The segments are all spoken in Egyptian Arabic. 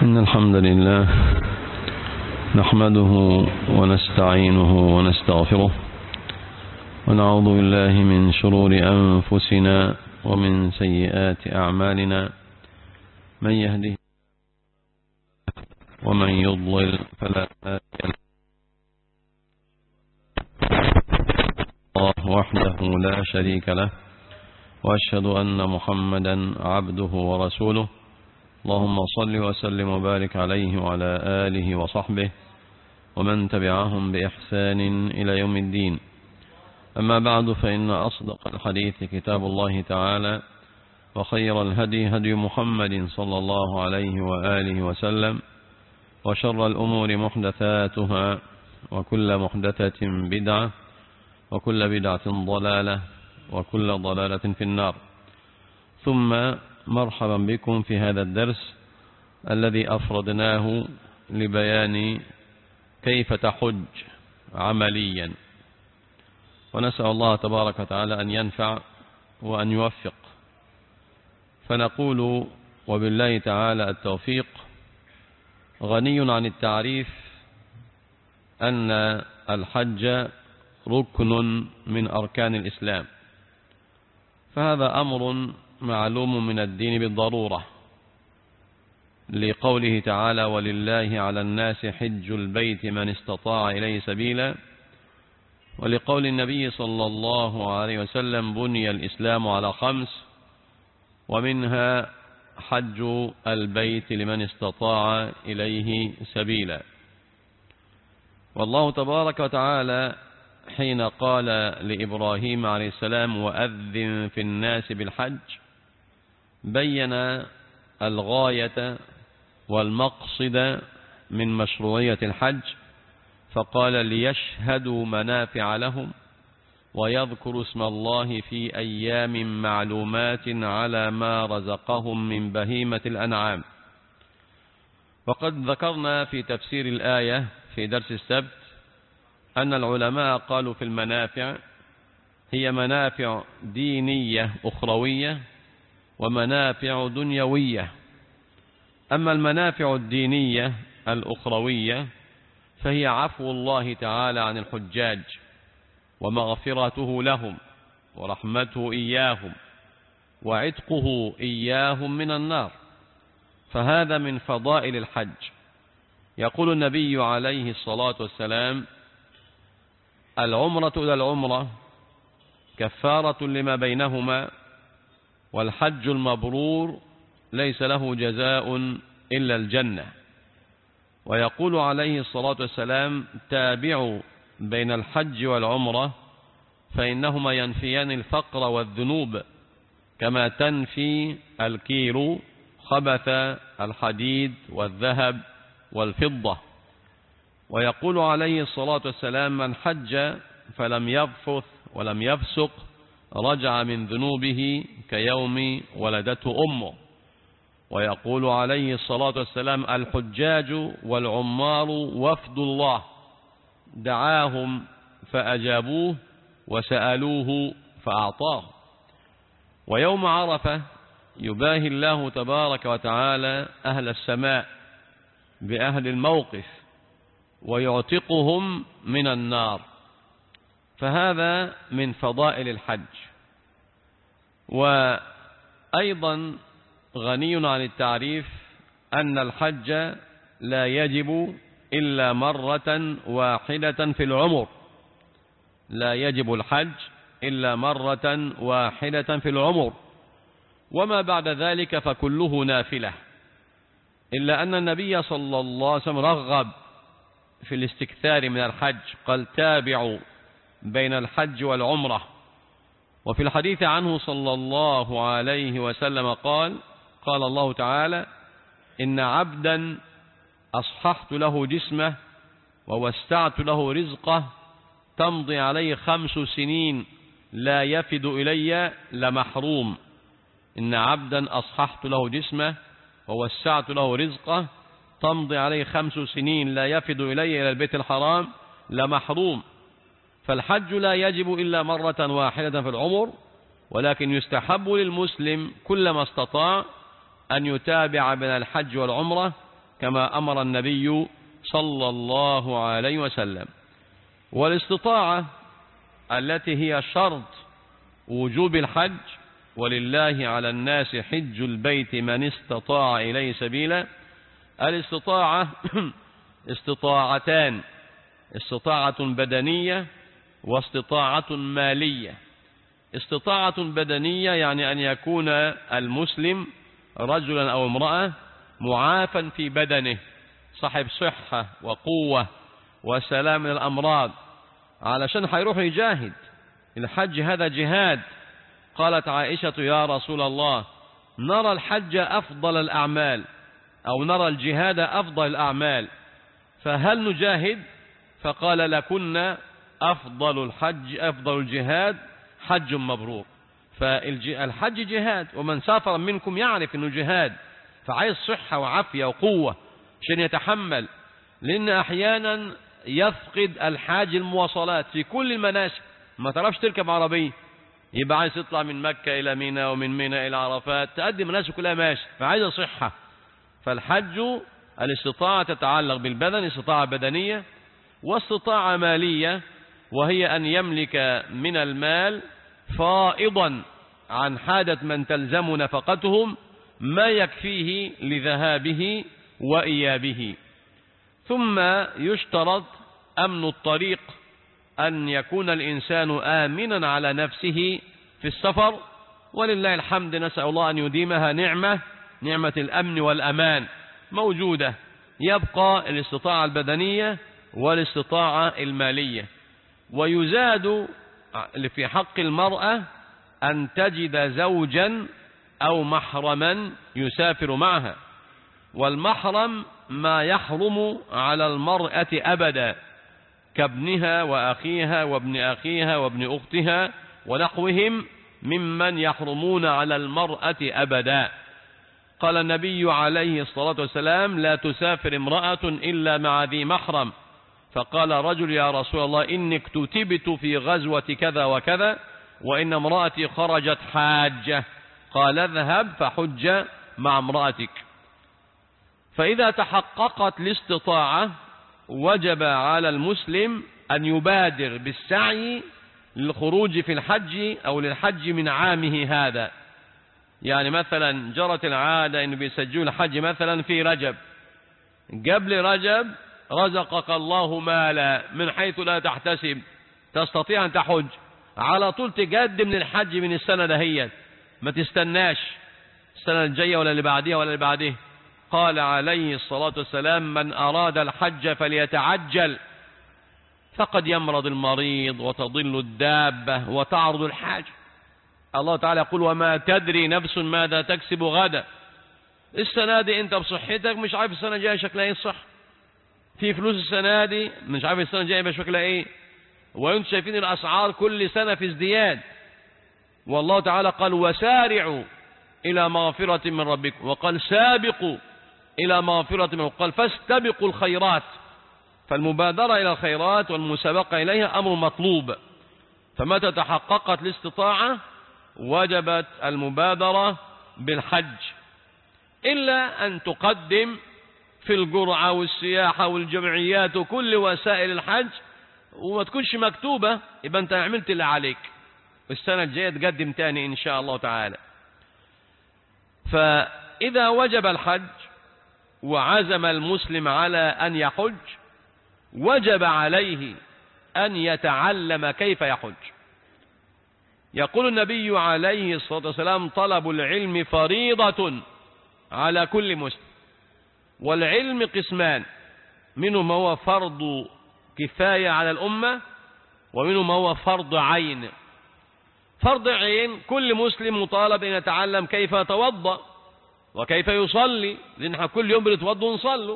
إن الحمد لله نحمده ونستعينه ونستغفره ونعوذ بالله من شرور أنفسنا ومن سيئات أعمالنا من يهده ومن يضلل فلا هادي له الله وحده لا شريك له وأشهد أن محمدا عبده ورسوله اللهم صل وسلم وبارك عليه وعلى آله وصحبه ومن تبعهم بإحسان إلى يوم الدين أما بعد فإن أصدق الحديث كتاب الله تعالى وخير الهدي هدي محمد صلى الله عليه وآله وسلم وشر الأمور محدثاتها وكل محدثة بدعة وكل بدعة ضلالة وكل ضلالة في النار ثم مرحبا بكم في هذا الدرس الذي أفردناه لبيان كيف تحج عمليا ونسأل الله تبارك وتعالى أن ينفع وأن يوفق فنقول وبالله تعالى التوفيق غني عن التعريف أن الحج ركن من أركان الإسلام فهذا أمر معلوم من الدين بالضرورة لقوله تعالى ولله على الناس حج البيت من استطاع إليه سبيلا ولقول النبي صلى الله عليه وسلم بني الإسلام على خمس ومنها حج البيت لمن استطاع إليه سبيلا والله تبارك وتعالى حين قال لإبراهيم عليه السلام وأذن في الناس بالحج بين الغاية والمقصد من مشروعية الحج فقال ليشهدوا منافع لهم ويذكروا اسم الله في أيام معلومات على ما رزقهم من بهيمة الأنعام وقد ذكرنا في تفسير الآية في درس السبت أن العلماء قالوا في المنافع هي منافع دينية أخروية ومنافع دنيوية أما المنافع الدينية الأخروية فهي عفو الله تعالى عن الحجاج ومغفرته لهم ورحمته إياهم وعتقه إياهم من النار فهذا من فضائل الحج يقول النبي عليه الصلاة والسلام العمرة إلى العمرة كفارة لما بينهما والحج المبرور ليس له جزاء إلا الجنة ويقول عليه الصلاة والسلام تابعوا بين الحج والعمرة فإنهما ينفيان الفقر والذنوب كما تنفي الكير خبث الحديد والذهب والفضة ويقول عليه الصلاة والسلام من حج فلم يبفث ولم يفسق رجع من ذنوبه كيوم ولدته أمه ويقول عليه الصلاة والسلام الحجاج والعمار وفد الله دعاهم فأجابوه وسألوه فأعطاه ويوم عرفة يباهي الله تبارك وتعالى أهل السماء بأهل الموقف ويعتقهم من النار فهذا من فضائل الحج وأيضا غني عن التعريف أن الحج لا يجب إلا مرة واحدة في العمر لا يجب الحج إلا مرة واحدة في العمر وما بعد ذلك فكله نافلة إلا أن النبي صلى الله عليه وسلم رغب في الاستكثار من الحج قال تابعوا بين الحج والعمرة وفي الحديث عنه صلى الله عليه وسلم قال قال الله تعالى إن عبدا أصححت له جسمه ووسعت له رزقه تمضي عليه خمس سنين لا يفد إلي لمحروم إن عبدا أصححت له جسمه ووسعت له رزقه تمضي عليه خمس سنين لا يفد إلي إلى البيت الحرام لمحروم فالحج لا يجب إلا مرة واحدة في العمر ولكن يستحب للمسلم كلما استطاع أن يتابع بين الحج والعمرة كما أمر النبي صلى الله عليه وسلم والاستطاعة التي هي شرط وجوب الحج ولله على الناس حج البيت من استطاع إليه سبيلا الاستطاعة استطاعتان استطاعة بدنية واستطاعة مالية استطاعة بدنية يعني أن يكون المسلم رجلا أو امرأة معافا في بدنه صاحب صحة وقوة وسلام من الأمراض علشان هيروح يجاهد الحج هذا جهاد قالت عائشة يا رسول الله نرى الحج أفضل الأعمال أو نرى الجهاد أفضل الأعمال فهل نجاهد فقال لكن أفضل الحج أفضل الجهاد حج مبرور فالحج جهاد ومن سافر منكم يعرف أنه جهاد فعايز صحة وعافية وقوة عشان يتحمل لأن أحيانا يفقد الحاج المواصلات في كل المناسك ما تعرفش تركب عربية يبقى عايز تطلع من مكة إلى منى ومن منى إلى عرفات تقدم مناسك كلها ماشي فعايز صحة فالحج الاستطاعة تتعلق بالبدن استطاعة بدنية واستطاعة مالية وهي أن يملك من المال فائضا عن حاجة من تلزم نفقتهم ما يكفيه لذهابه وإيابه ثم يشترط أمن الطريق أن يكون الإنسان آمنا على نفسه في السفر ولله الحمد نسأل الله أن يديمها نعمة نعمة الأمن والأمان موجودة يبقى الاستطاعة البدنية والاستطاعة المالية ويزاد في حق المرأة أن تجد زوجا أو محرما يسافر معها والمحرم ما يحرم على المرأة أبدا كابنها وأخيها وابن أخيها وابن أختها ونحوهم ممن يحرمون على المرأة أبدا قال النبي عليه الصلاة والسلام لا تسافر امرأة إلا مع ذي محرم فقال رجل يا رسول الله إني اكتتبت في غزوة كذا وكذا وإن امرأتي خرجت حاجة قال اذهب فحج مع امرأتك فإذا تحققت الاستطاعة وجب على المسلم أن يبادر بالسعي للخروج في الحج أو للحج من عامه هذا يعني مثلا جرت العادة أنه بيسجلوا الحج مثلا في رجب قبل رجب رزقك الله مالا من حيث لا تحتسب تستطيع أن تحج على طول تقدم للحج من السنة دهيت ما تستناش السنة الجاية ولا اللي بعديها ولا اللي بعديه قال عليه الصلاة والسلام من أراد الحج فليتعجل فقد يمرض المريض وتضل الدابة وتعرض الحاج الله تعالى يقول وما تدري نفس ماذا تكسب غدا السنة دي انت بصحتك مش عارف السنة الجاية شكلها ايه الصح في فلوس السنة دي مش عارف السنة الجاية شكلها ايه وانتم شايفين الاسعار كل سنة في ازدياد والله تعالى قال وسارعوا الى مغفرة من ربكم وقال سابقوا إلى مغفرة منه قال فاستبقوا الخيرات فالمبادرة إلى الخيرات والمسابقة إليها أمر مطلوب فمتى تحققت الاستطاعة وجبت المبادرة بالحج إلا أن تقدم في القرعة والسياحة والجمعيات وكل وسائل الحج وما تكونش مكتوبة يبقى أنت عملت اللي عليك والسنة الجاية تقدم تاني إن شاء الله تعالى فإذا وجب الحج وعزم المسلم على أن يحج وجب عليه أن يتعلم كيف يحج يقول النبي عليه الصلاة والسلام طلب العلم فريضة على كل مسلم والعلم قسمان منه ما هو فرض كفاية على الأمة ومنه ما هو فرض عين فرض عين كل مسلم مطالب أن يتعلم كيف يتوضأ وكيف يصلي لأن احنا كل يوم بنتوضوا ونصلوا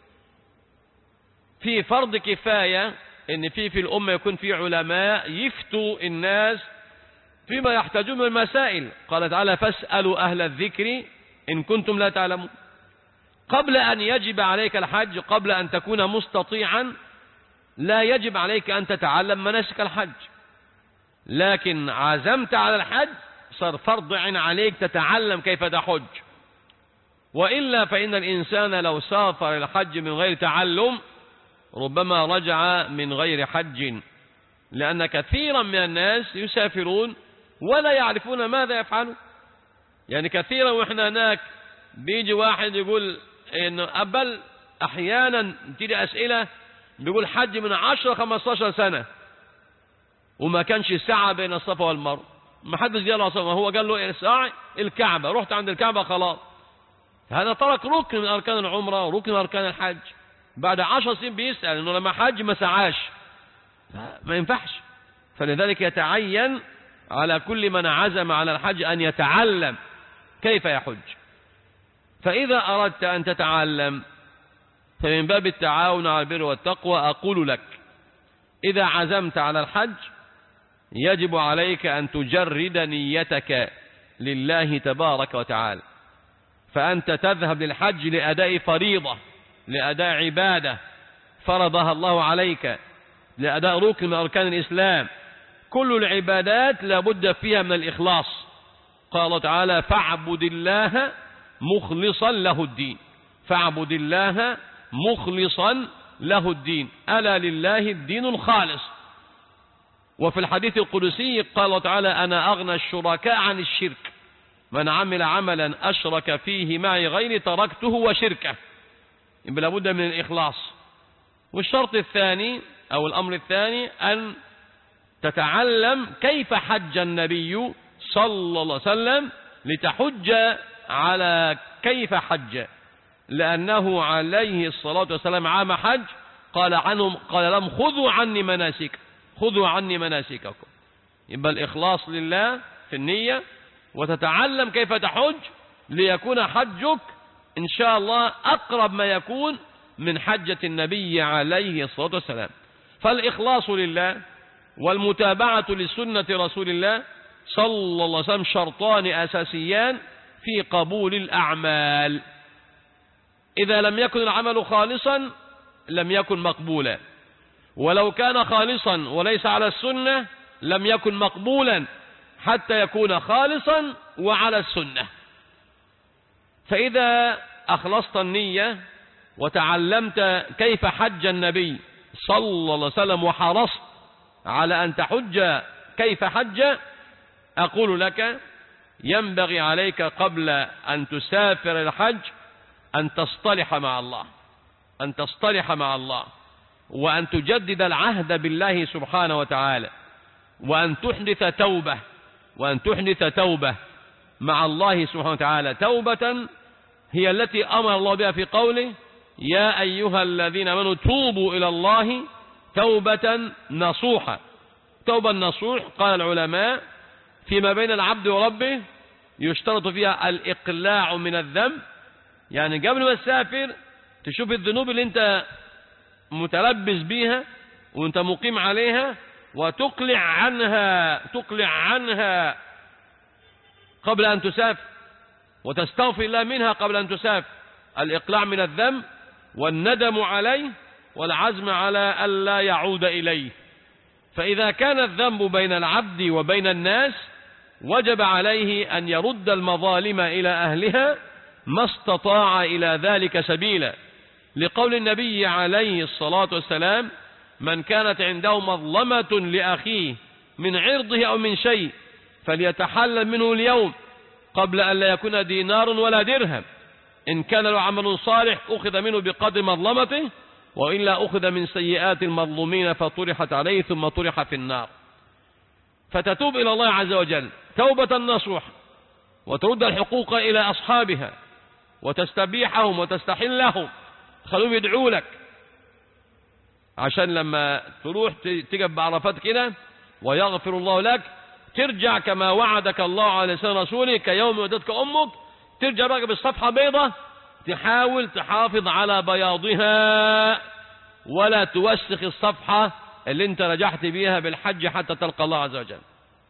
في فرض كفاية ان في في الأمة يكون في علماء يفتوا الناس فيما يحتاجون من المسائل قال تعالى فاسألوا أهل الذكر إن كنتم لا تعلمون قبل أن يجب عليك الحج قبل أن تكون مستطيعا لا يجب عليك أن تتعلم مناسك الحج لكن عزمت على الحج صار فرض عين عليك تتعلم كيف تحج وإلا فإن الإنسان لو سافر الحج من غير تعلم ربما رجع من غير حج لأن كثيرا من الناس يسافرون ولا يعرفون ماذا يفعلون يعني كثيرا وإحنا هناك بيجي واحد يقول إنه أبل أحيانا تيجي أسئلة بيقول حج من 10 15 سنة وما كانش ساعة بين الصفا والمروة ما حدش قال له صفا هو قال له ساعة الكعبة رحت عند الكعبة خلاص هذا ترك ركن من أركان العمرة وركن من أركان الحج بعد عشر سنين بيسأل إنه لما حج ما سعاش ما ينفعش فلذلك يتعين على كل من عزم على الحج أن يتعلم كيف يحج فإذا أردت أن تتعلم فمن باب التعاون على البر والتقوى أقول لك إذا عزمت على الحج يجب عليك أن تجرد نيتك لله تبارك وتعالى فأنت تذهب للحج لأداء فريضة لأداء عبادة فرضها الله عليك لأداء ركن من أركان الإسلام كل العبادات لابد فيها من الإخلاص قال الله تعالى فاعبد الله مخلصا له الدين فاعبد الله مخلصا له الدين ألا لله الدين الخالص وفي الحديث القدسي قال الله تعالى أنا أغنى الشركاء عن الشرك من عمل عملا أشرك فيه معي غيري تركته وشركه يبقى لابد من الإخلاص والشرط الثاني أو الأمر الثاني أن تتعلم كيف حج النبي صلى الله عليه وسلم لتحج على كيف حج لأنه عليه الصلاة والسلام عام حج قال عنهم قال لهم خذوا عني مناسك خذوا عني مناسككم يبقى الإخلاص لله في النية وتتعلم كيف تحج ليكون حجك إن شاء الله أقرب ما يكون من حجة النبي عليه الصلاة والسلام فالإخلاص لله والمتابعة لسنة رسول الله صلى الله عليه وسلم شرطان أساسيان في قبول الأعمال إذا لم يكن العمل خالصا لم يكن مقبولا ولو كان خالصا وليس على السنة لم يكن مقبولا حتى يكون خالصا وعلى السنة فإذا أخلصت النية وتعلمت كيف حج النبي صلى الله عليه وسلم وحرصت على أن تحج كيف حج أقول لك ينبغي عليك قبل أن تسافر الحج أن تصطلح مع الله أن تصطلح مع الله وأن تجدد العهد بالله سبحانه وتعالى وأن تحدث توبة وأن تحدث توبة مع الله سبحانه وتعالى توبة هي التي أمر الله بها في قوله يا أيها الذين امنوا توبوا إلى الله توبة نصوحة توبة النصوح قال العلماء فيما بين العبد وربه يشترط فيها الإقلاع من الذنب يعني قبل ما تسافر تشوف الذنوب اللي انت متلبس بيها وانت مقيم عليها وتقلع عنها تقلع عنها قبل أن تسافر وتستغفر الله منها قبل أن تسافر الإقلاع من الذنب والندم عليه والعزم على ألا يعود إليه فإذا كان الذنب بين العبد وبين الناس وجب عليه أن يرد المظالم إلى أهلها ما استطاع إلى ذلك سبيلا لقول النبي عليه الصلاة والسلام من كانت عنده مظلمة لأخيه من عرضه أو من شيء فليتحلل منه اليوم قبل أن لا يكون دينار ولا درهم إن كان له عمل صالح أخذ منه بقدر مظلمته وإلا أخذ من سيئات المظلومين فطرحت عليه ثم طرح في النار فتتوب إلى الله عز وجل توبة نصوح وترد الحقوق إلى أصحابها وتستبيحهم وتستحلهم خلوهم يدعوا لك عشان لما تروح تقف بعرفات كده ويغفر الله لك ترجع كما وعدك الله على لسان رسوله كيوم ودتك أمك ترجع بقى بالصفحة بيضة تحاول تحافظ على بياضها ولا توسخ الصفحة اللي انت رجعت بيها بالحج حتى تلقى الله عز وجل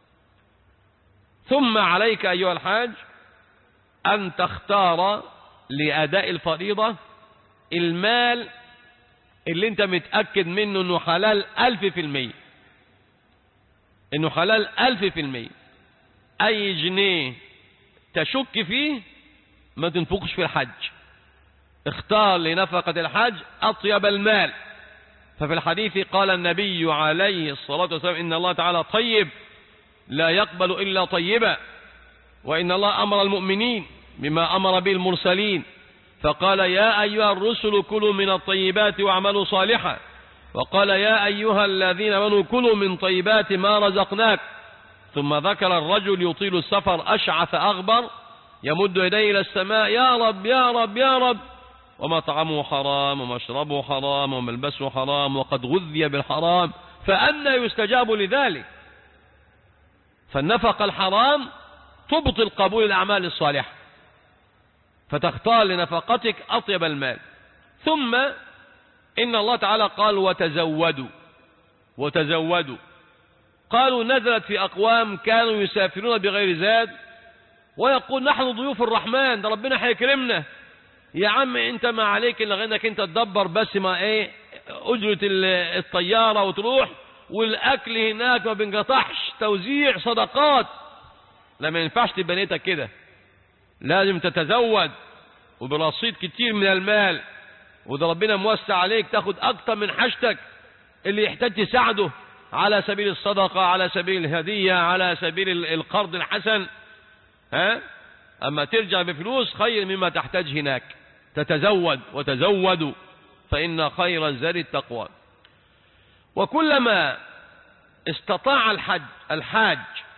ثم عليك أيها الحاج أن تختار لأداء الفريضة المال اللي انت متأكد منه انه حلال ألف في المية انه حلال ألف في المية أي جنيه تشك فيه ما تنفقش في الحج اختار لنفقة الحج أطيب المال ففي الحديث قال النبي عليه الصلاة والسلام إن الله تعالى طيب لا يقبل إلا طيبا وإن الله أمر المؤمنين بما أمر به المرسلين فقال يا أيها الرسل كلوا من الطيبات واعملوا صالحا وقال يا أيها الذين امنوا كلوا من طيبات ما رزقناك ثم ذكر الرجل يطيل السفر أشعث أغبر يمد يديه إلى السماء يا رب يا رب يا رب ومطعمه حرام ومشربه حرام وملبسه حرام وقد غذي بالحرام فأنا يستجاب لذلك فالنفق الحرام تبطل قبول الأعمال الصالحة فتختار لنفقتك أطيب المال ثم إن الله تعالى قال وتزودوا وتزودوا قالوا نزلت في أقوام كانوا يسافرون بغير زاد ويقول نحن ضيوف الرحمن ده ربنا هيكرمنا يا عم انت ما عليك الا انك انت تدبر بس ما ايه اجرة الطيارة وتروح والاكل هناك ما بينقطعش توزيع صدقات لا ما ينفعش تبقى نيتك كده لازم تتزود وبرصيد كتير من المال وده ربنا موسع عليك تاخد اكتر من حاجتك اللي يحتاج تساعده على سبيل الصدقة على سبيل الهدية على سبيل القرض الحسن ها اما ترجع بفلوس خير مما تحتاج هناك تتزود وتزودوا فإن خير الزاد التقوى وكلما استطاع الحج الحاج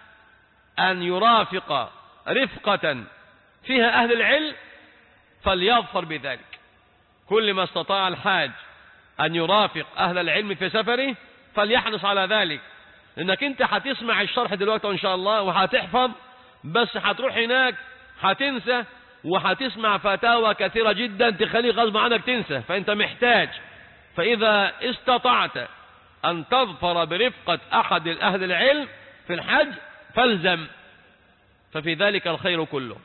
أن يرافق رفقة فيها أهل العلم فليظفر بذلك كل ما استطاع الحاج أن يرافق أهل العلم في سفره فليحرص على ذلك لأنك أنت هتسمع الشرح دلوقتي إن شاء الله وهتحفظ بس هتروح هناك هتنسى وهتسمع فتاوى كثيرة جدا تخليك غصب عنك تنسى فأنت محتاج فإذا استطعت أن تظفر برفقة أحد أهل العلم في الحج فالزم ففي ذلك الخير كله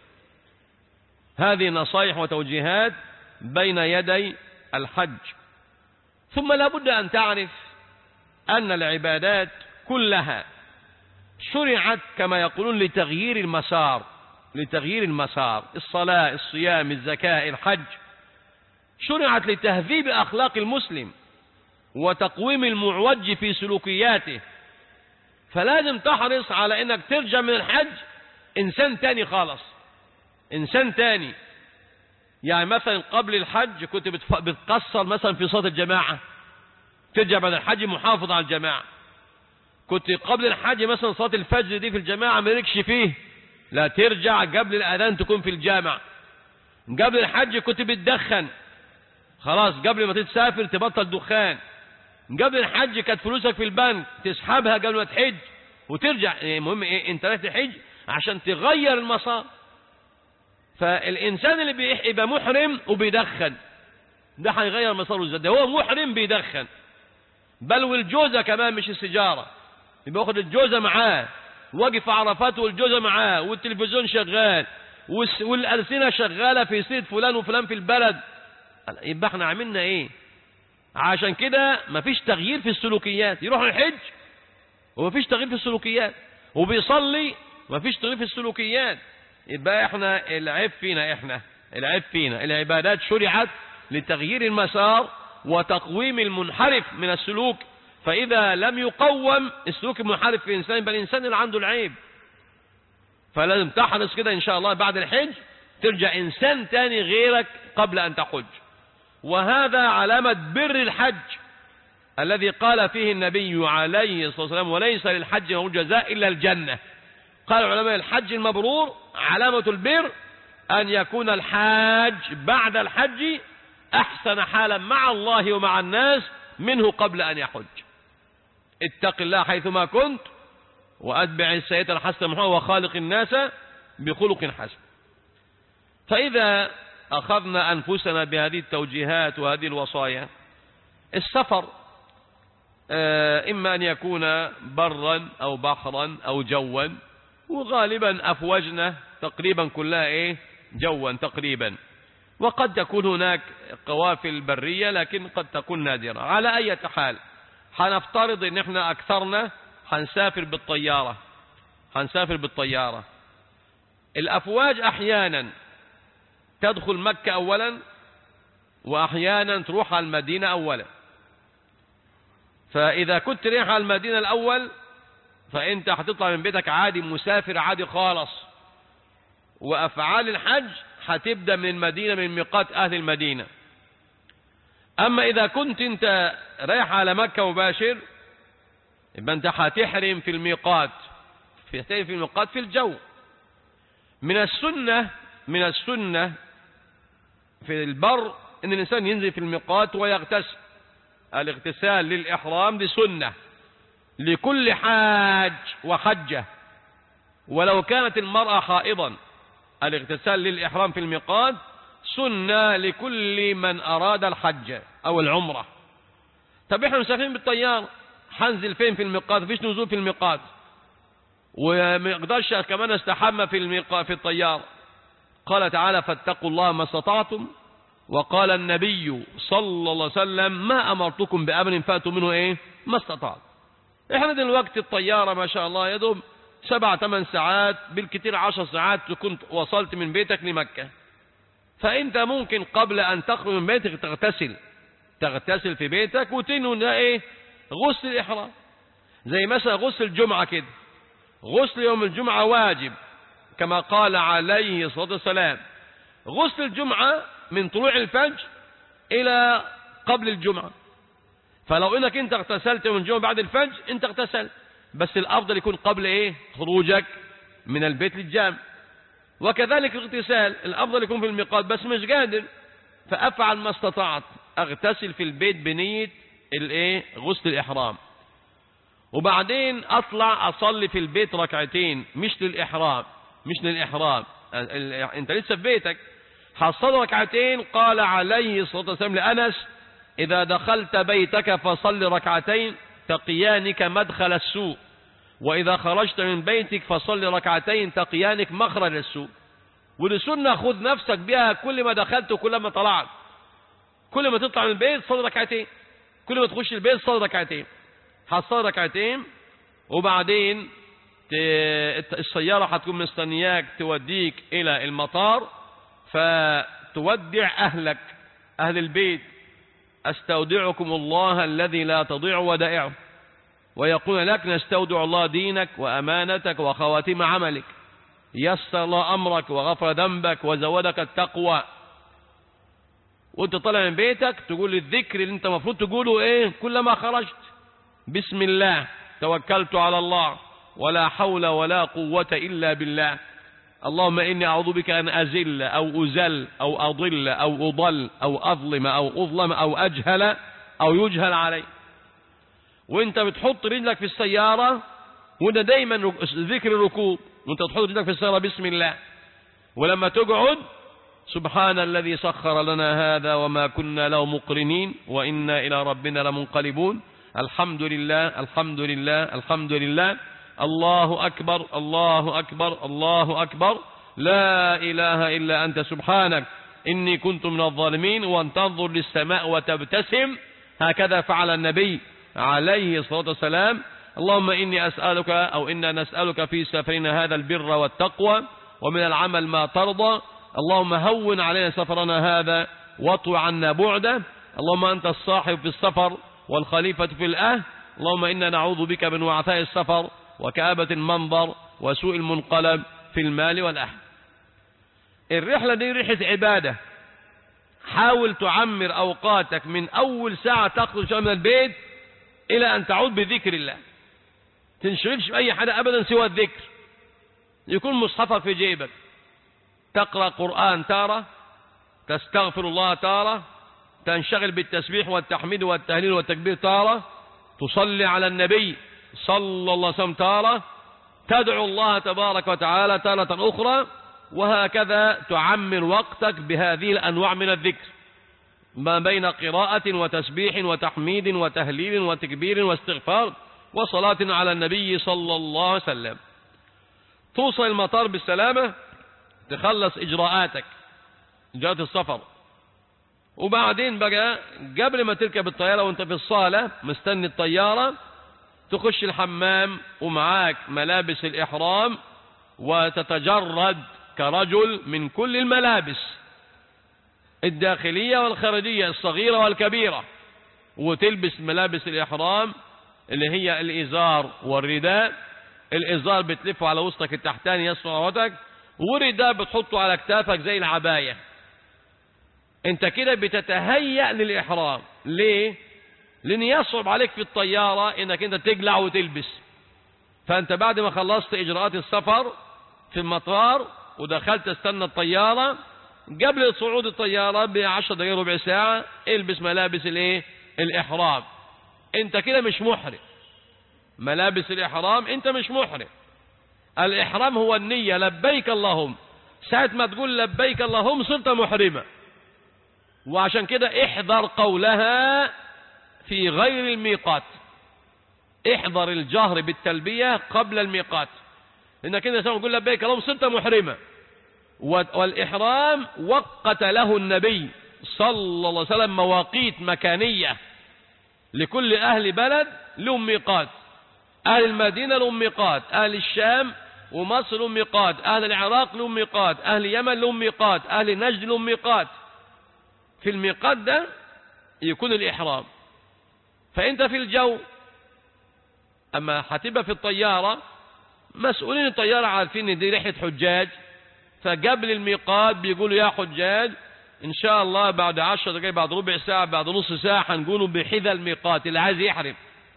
هذه نصائح وتوجيهات بين يدي الحج ثم لابد أن تعرف أن العبادات كلها شرعت كما يقولون لتغيير المسار لتغيير المسار الصلاة الصيام الزكاة الحج شرعت لتهذيب أخلاق المسلم وتقويم المعوج في سلوكياته فلازم تحرص على انك ترجع من الحج انسان تاني خالص انسان تاني يعني مثلا قبل الحج كنت بتقصر مثلا في صلاة الجماعة ترجع بعد الحج محافظ على الجماعة كنت قبل الحج مثلا صلاة الفجر دي في الجماعة مالكش فيه لا ترجع قبل الأذان تكون في الجامع قبل الحج كنت بتدخن خلاص قبل ما تسافر تبطل دخان قبل الحج كانت فلوسك في البنك تسحبها قبل ما تحج وترجع المهم ايه انت رايح تحج عشان تغير المسار فالانسان اللي بيبقى محرم وبيدخن ده هيغير مساره ازاي ده هو محرم بيدخن بل والجوزة كمان مش السيجارة يبقى واخد الجوزة معاه واقف عرفات والجوزة معاه والتلفزيون شغال والألسنة شغالة في سيد فلان وفلان في البلد يبقى احنا عملنا ايه عشان كده مفيش تغيير في السلوكيات يروح الحج ومفيش تغيير في السلوكيات وبيصلي مفيش تغيير في السلوكيات يبقى احنا العيب فينا احنا العيب فينا العبادات شرعت لتغيير المسار وتقويم المنحرف من السلوك فإذا لم يقوم السلوك المنحرف في الإنسان بل الإنسان اللي عنده العيب فلازم تحرص كده إن شاء الله بعد الحج ترجع إنسان تاني غيرك قبل أن تحج وهذا علامة بر الحج الذي قال فيه النبي عليه الصلاة والسلام وليس للحج له جزاء إلا الجنة قال علماء الحج المبرور علامة البر أن يكون الحاج بعد الحج أحسن حالا مع الله ومع الناس منه قبل أن يحج اتق الله حيثما كنت وأتبع السيئة الحسنة وخالق الناس بخلق حسن فإذا أخذنا أنفسنا بهذه التوجيهات وهذه الوصايا السفر إما أن يكون برا أو بحرا أو جوا وغالبا أفوجنا تقريبا كلها إيه جوا تقريبا وقد تكون هناك قوافل برية لكن قد تكون نادرة على أي حال حنفترض ان احنا اكثرنا حنسافر بالطيارة حنسافر بالطيارة الافواج احيانا تدخل مكة أولا وأحيانا تروح على المدينة أولا فإذا كنت رايح على المدينة الأول فأنت هتطلع من بيتك عادي مسافر عادي خالص وأفعال الحج هتبدأ من المدينة من ميقات أهل المدينة أما إذا كنت أنت رايح على مكة مباشر يبقى أنت هتحرم في الميقات في في الميقات في الجو من السنة من السنة في البر أن الإنسان ينزل في الميقات ويغتسل الاغتسال للإحرام دي سنة لكل حاج وحجة ولو كانت المرأة حائضا الاغتسال للإحرام في الميقات سنة لكل من أراد الحج أو العمرة طب احنا مسافرين بالطيارة حنزل فين في الميقات فيش نزول في الميقات وما يقدرش كمان استحمى في الميقات في الطيارة قال تعالى فاتقوا الله ما استطعتم وقال النبي صلى الله عليه وسلم ما أمرتكم بأمر فاتوا منه إيه ما استطعت إحنا دلوقتي الطيارة ما شاء الله يدوم سبع ثمان ساعات بالكثير عشر ساعات تكون وصلت من بيتك لمكة فأنت ممكن قبل أن تخرج من بيتك تغتسل تغتسل في بيتك وتنوي إيه غسل الإحرام زي مثلا غسل الجمعة كده غسل يوم الجمعة واجب كما قال عليه الصلاة والسلام غسل الجمعة من طلوع الفجر إلى قبل الجمعة فلو انك انت اغتسلت من الجمعة بعد الفجر انت اغتسلت بس الافضل يكون قبل ايه خروجك من البيت للجامع وكذلك الاغتسال الافضل يكون في الميقات بس مش قادر فافعل ما استطعت اغتسل في البيت بنية الايه غسل الاحرام وبعدين اطلع اصلي في البيت ركعتين مش للاحرام مش للاحرام انت لسه في بيتك حصل ركعتين قال عليه الصلاة والسلام لأنس إذا دخلت بيتك فصل ركعتين تقيانك مدخل السوء وإذا خرجت من بيتك فصل ركعتين تقيانك مخرج السوء ولسنة خذ نفسك بها كل ما دخلت وكل ما طلعت كل ما تطلع من البيت صل ركعتين كل ما تخش البيت صل ركعتين حصل ركعتين وبعدين السيارة هتكون مستنياك توديك إلى المطار فتودع أهلك أهل البيت أستودعكم الله الذي لا تضيع ودائعه ويقول لك نستودع الله دينك وأمانتك وخواتيم عملك يسر الله أمرك وغفر ذنبك وزودك التقوى وانت طالع من بيتك تقول الذكر اللي انت المفروض تقوله ايه كلما خرجت بسم الله توكلت على الله ولا حول ولا قوة إلا بالله اللهم إني أعوذ بك أن أزل أو أزل أو أضل أو أضل أو أظلم أو أظلم أو أجهل أو يجهل علي وانت بتحط رجلك في السيارة وانت دايما ذكر الركوب وانت تحط رجلك في السيارة بسم الله ولما تقعد سبحان الذي سخر لنا هذا وما كنا له مقرنين وإنا إلى ربنا لمنقلبون الحمد لله الحمد لله الحمد لله الله أكبر الله أكبر الله أكبر لا إله إلا أنت سبحانك إني كنت من الظالمين وأن تنظر للسماء وتبتسم هكذا فعل النبي عليه الصلاة والسلام اللهم إني أسألك أو إنا نسألك في سفرنا هذا البر والتقوى ومن العمل ما ترضى اللهم هون علينا سفرنا هذا واطو عنا بعده اللهم أنت الصاحب في السفر والخليفة في الأهل اللهم إنا نعوذ بك من وعثاء السفر وكآبة المنظر وسوء المنقلب في المال والأهل الرحلة دي رحلة عبادة حاول تعمر أوقاتك من أول ساعة تخرج من البيت إلى أن تعود بذكر الله تنشغلش بأي حاجة أبدا سوى الذكر يكون مصحفك في جيبك تقرأ قرآن تارة تستغفر الله تارة تنشغل بالتسبيح والتحميد والتهليل والتكبير تارة تصلي على النبي صلى الله عليه وسلم تارة تدعو الله تبارك وتعالى تارة أخرى وهكذا تعمر وقتك بهذه الأنواع من الذكر ما بين قراءة وتسبيح وتحميد وتهليل وتكبير واستغفار وصلاة على النبي صلى الله عليه وسلم توصل المطار بالسلامة تخلص إجراءاتك إجراءات السفر وبعدين بقى قبل ما تركب الطيارة وانت في الصالة مستني الطيارة تخش الحمام ومعاك ملابس الإحرام وتتجرد كرجل من كل الملابس الداخلية والخارجية الصغيرة والكبيرة وتلبس ملابس الإحرام اللي هي الإزار والرداء الإزار بتلفه على وسطك التحتاني يسر عورتك والرداء بتحطه على كتافك زي العباية انت كده بتتهيأ للإحرام ليه لأن يصعب عليك في الطيارة انك انت تقلع وتلبس فانت بعد ما خلصت اجراءات السفر في المطار ودخلت تستنى الطيارة قبل صعود الطيارة بعشر دقائق ربع ساعة البس ملابس الايه الاحرام انت كده مش محرم ملابس الاحرام انت مش محرم الاحرام هو النية لبيك اللهم ساعة ما تقول لبيك اللهم صرت محرمة وعشان كده احذر قولها في غير الميقات احذر الجهر بالتلبية قبل الميقات لأنك إذا سمع يقول لبيك اللهم صرت محرمة والإحرام وقت له النبي صلى الله عليه وسلم مواقيت مكانية لكل أهل بلد لهم ميقات أهل المدينة لهم ميقات أهل الشام ومصر لهم ميقات أهل العراق لهم ميقات أهل اليمن لهم ميقات أهل نجد لهم ميقات في الميقات ده يكون الإحرام فأنت في الجو أما هتبقى في الطيارة مسؤولين الطيارة عارفين ان دي رحلة حجاج فقبل الميقات بيقولوا يا حجاج ان شاء الله بعد عشر دقائق بعد ربع ساعة بعد نص ساعة هنقولوا بحذا الميقات اللي عايز يحرم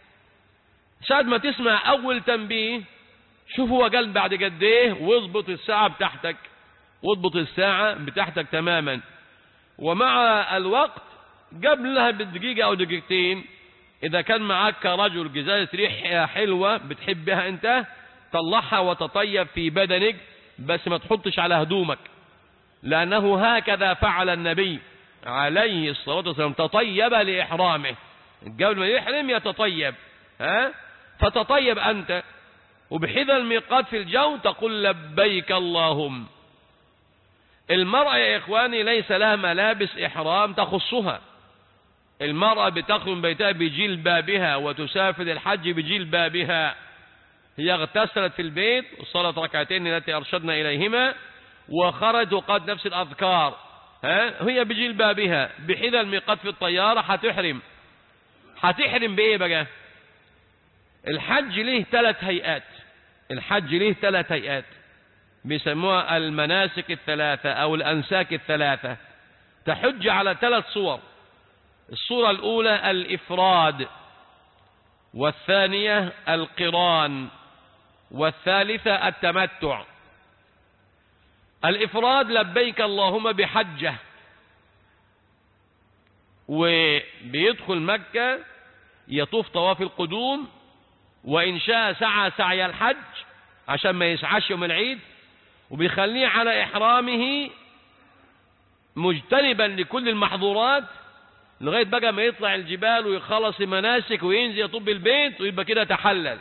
ساعة ما تسمع اول تنبيه شوف هو قال بعد قد ايه واضبط الساعة بتاعتك واضبط الساعة بتاعتك تماما ومع الوقت قبلها بدقيقة او دقيقتين اذا كان معاك كرجل جزازة ريح حلوة بتحبها انت طلعها وتطيب في بدنك بس ما تحطش على هدومك لأنه هكذا فعل النبي عليه الصلاة والسلام تطيب لإحرامه قبل ما يحرم يتطيب ها فتطيب أنت وبحذا الميقات في الجو تقول لبيك اللهم المرأة يا إخواني ليس لها ملابس إحرام تخصها المرأة بتخرج بيتها بجلبابها وتسافر الحج بجلبابها هي اغتسلت في البيت وصلت ركعتين التي أرشدنا إليهما وخرجت وقالت نفس الأذكار ها هي بجلبابها بحذا الميقات في الطيارة هتحرم هتحرم بإيه بقى الحج له ثلاث هيئات الحج له ثلاث هيئات بيسموها المناسك الثلاثة أو الأنساك الثلاثة تحج على ثلاث صور الصورة الأولى الإفراد والثانية القران والثالثة التمتع الإفراد لبيك اللهم بحجة وبيدخل مكة يطوف طواف القدوم وإن شاء سعى سعي الحج عشان ما يسعاش يوم العيد وبيخليه على إحرامه مجتنبا لكل المحظورات لغاية بقى ما يطلع الجبال ويخلص المناسك وينزل يطب البيت ويبقى كده تحلل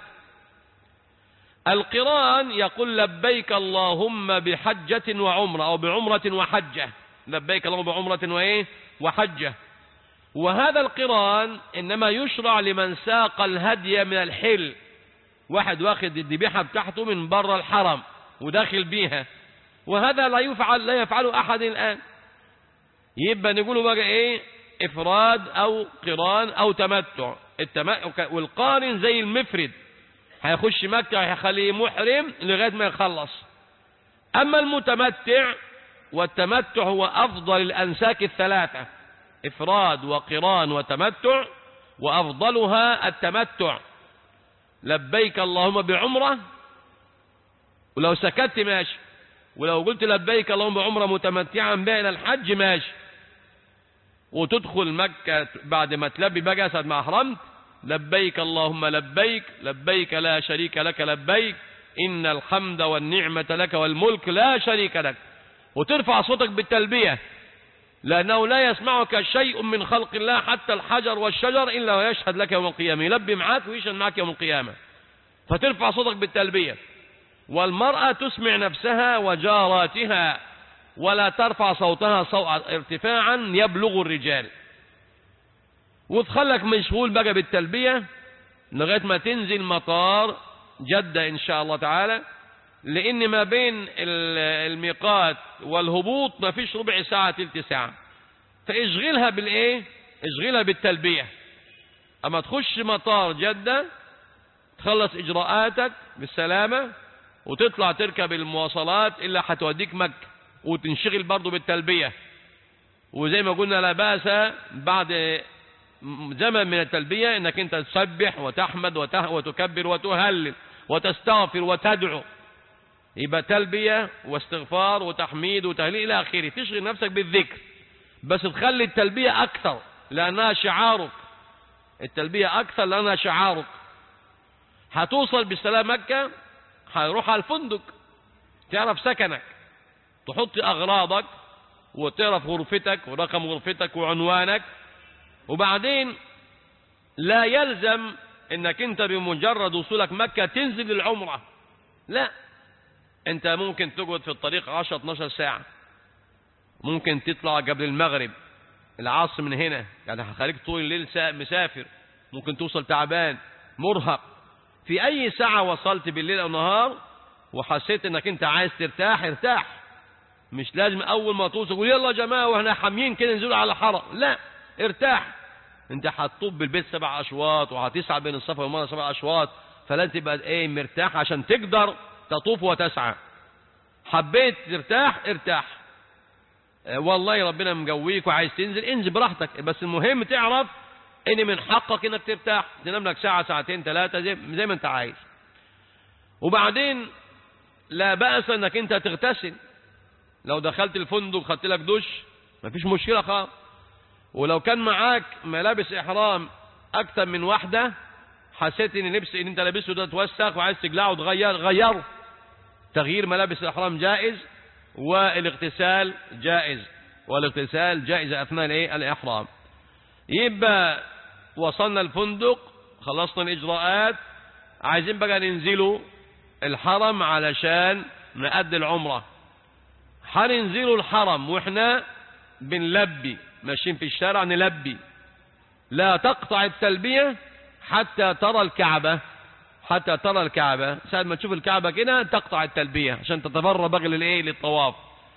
القران يقول لبيك اللهم بحجة وعمرة أو بعمرة وحجة لبيك اللهم بعمرة وإيه وحجة وهذا القران إنما يشرع لمن ساق الهدي من الحل واحد واخد الذبيحة بتاعته من بره الحرم وداخل بيها وهذا لا يفعل لا يفعله أحد الآن يبقى نقوله بقى إيه إفراد أو قران أو تمتع التمتع والقارن زي المفرد هيخش مكة هيخليه محرم لغاية ما يخلص أما المتمتع والتمتع هو أفضل الأنساك الثلاثة إفراد وقران وتمتع وأفضلها التمتع لبيك اللهم بعمرة ولو سكت ماشي ولو قلت لبيك اللهم بعمرة متمتعا بها إلى الحج ماشي وتدخل مكة بعد ما تلبي بقى ساعة ما أحرمت لبيك اللهم لبيك لبيك لا شريك لك لبيك إن الحمد والنعمة لك والملك لا شريك لك وترفع صوتك بالتلبية لأنه لا يسمعك شيء من خلق الله حتى الحجر والشجر إلا ويشهد لك يوم القيامة يلبي معاك ويشهد معك يوم القيامة فترفع صوتك بالتلبية والمرأة تسمع نفسها وجاراتها ولا ترفع صوتها صوت ارتفاعا يبلغ الرجال وتخلك مشغول بقى بالتلبية لغاية ما تنزل مطار جدة إن شاء الله تعالى لأن ما بين الميقات والهبوط ما فيش ربع ساعة تلت ساعة فاشغلها بالايه اشغلها بالتلبية اما تخش مطار جدة تخلص اجراءاتك بالسلامة وتطلع تركب المواصلات الا هتوديك مكة وتنشغل برضو بالتلبية وزي ما قلنا لا بأس بعد زمن من التلبية انك انت تسبح وتحمد وتكبر وتهلل وتستغفر وتدعو يبقى تلبية واستغفار وتحميد وتهليل إلى آخره تشغل نفسك بالذكر بس تخلي التلبية أكثر لأنها شعارك التلبية أكثر لأنها شعارك هتوصل بالسلام مكة هيروح على الفندق تعرف سكنك تحط أغراضك وتعرف غرفتك ورقم غرفتك وعنوانك وبعدين لا يلزم انك انت بمجرد وصولك مكة تنزل العمرة لا انت ممكن تقعد في الطريق 10 12 ساعة ممكن تطلع قبل المغرب العصر من هنا يعني هخليك طول الليل مسافر ممكن توصل تعبان مرهق في اي ساعة وصلت بالليل او نهار وحسيت انك انت عايز ترتاح ارتاح مش لازم اول ما توصل تقول يلا يا جماعة واحنا حاميين كده ننزلوا على حرم لا ارتاح انت هتطوب بالبيت سبع اشواط وهتسعى بين الصفا والمروه سبع اشواط فلازم تبقى ايه مرتاح عشان تقدر تطوف وتسعى حبيت ترتاح ارتاح اه والله ربنا مجويك وعايز تنزل انزل براحتك بس المهم تعرف ان من حقك انك ترتاح تنام لك ساعة ساعتين ثلاثة زي, زي ما انت عايز وبعدين لا بأس انك انت تغتسل لو دخلت الفندق خدت لك دش مفيش مشكلة خالص ولو كان معاك ملابس احرام اكتر من واحدة حسيت ان لبس ان انت لابسه ده توسخ وعايز تقلعه وتغير غيره تغيير ملابس الاحرام جائز والاغتسال جائز والاغتسال جائز اثناء الايه الاحرام يبقى وصلنا الفندق خلصنا الاجراءات عايزين بقى ننزلوا الحرم علشان نأدي العمرة هننزلوا الحرم واحنا بنلبي ماشيين في الشارع نلبي لا تقطع التلبية حتى ترى الكعبة حتى ترى الكعبة ساعة ما تشوف الكعبة كده تقطع التلبية عشان تتفرغ بقى للايه للطواف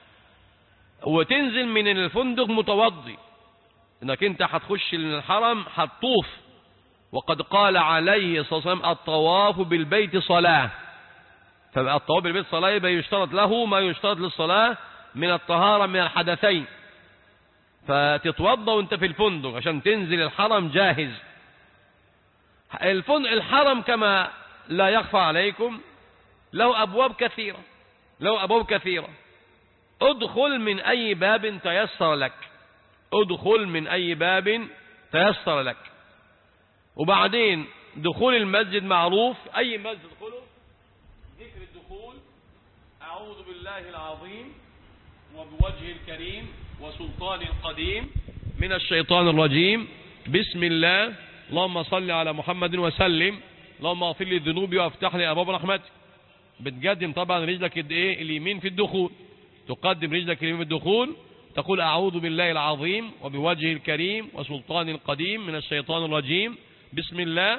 وتنزل من الفندق متوضي انك انت هتخش الحرم هتطوف وقد قال عليه الصلاة والسلام الطواف بالبيت صلاة فالطواف بالبيت صلاة يبقى يشترط له ما يشترط للصلاة من الطهارة من الحدثين فتتوضا وانت في الفندق عشان تنزل الحرم جاهز الفندق الحرم كما لا يخفى عليكم له أبواب كثيرة له أبواب كثيرة ادخل من أي باب تيسر لك ادخل من أي باب تيسر لك وبعدين دخول المسجد معروف أي مسجد ادخله ذكر الدخول أعوذ بالله العظيم وبوجه الكريم وسلطان القديم من الشيطان الرجيم بسم الله اللهم صل على محمد وسلم اللهم اغفر لي ذنوبي وافتح لي ابواب رحمتك بتقدم طبعا رجلك الايه اليمين في الدخول تقدم رجلك اليمين في الدخول تقول اعوذ بالله العظيم وبوجهه الكريم وسلطان القديم من الشيطان الرجيم بسم الله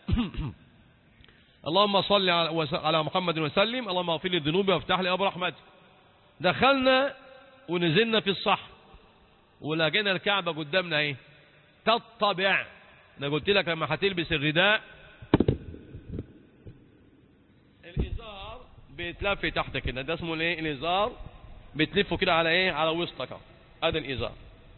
اللهم صل على محمد وسلم اللهم اغفر لي ذنوبي وافتح لي ابواب رحمتك دخلنا ونزلنا في الصحن ولقينا الكعبة قدامنا ايه تطبع انا قلت لك لما هتلبس الرداء الازار بيتلف تحت كده ده اسمه الايه الازار بتلفه كده على ايه على وسطك هذا الازار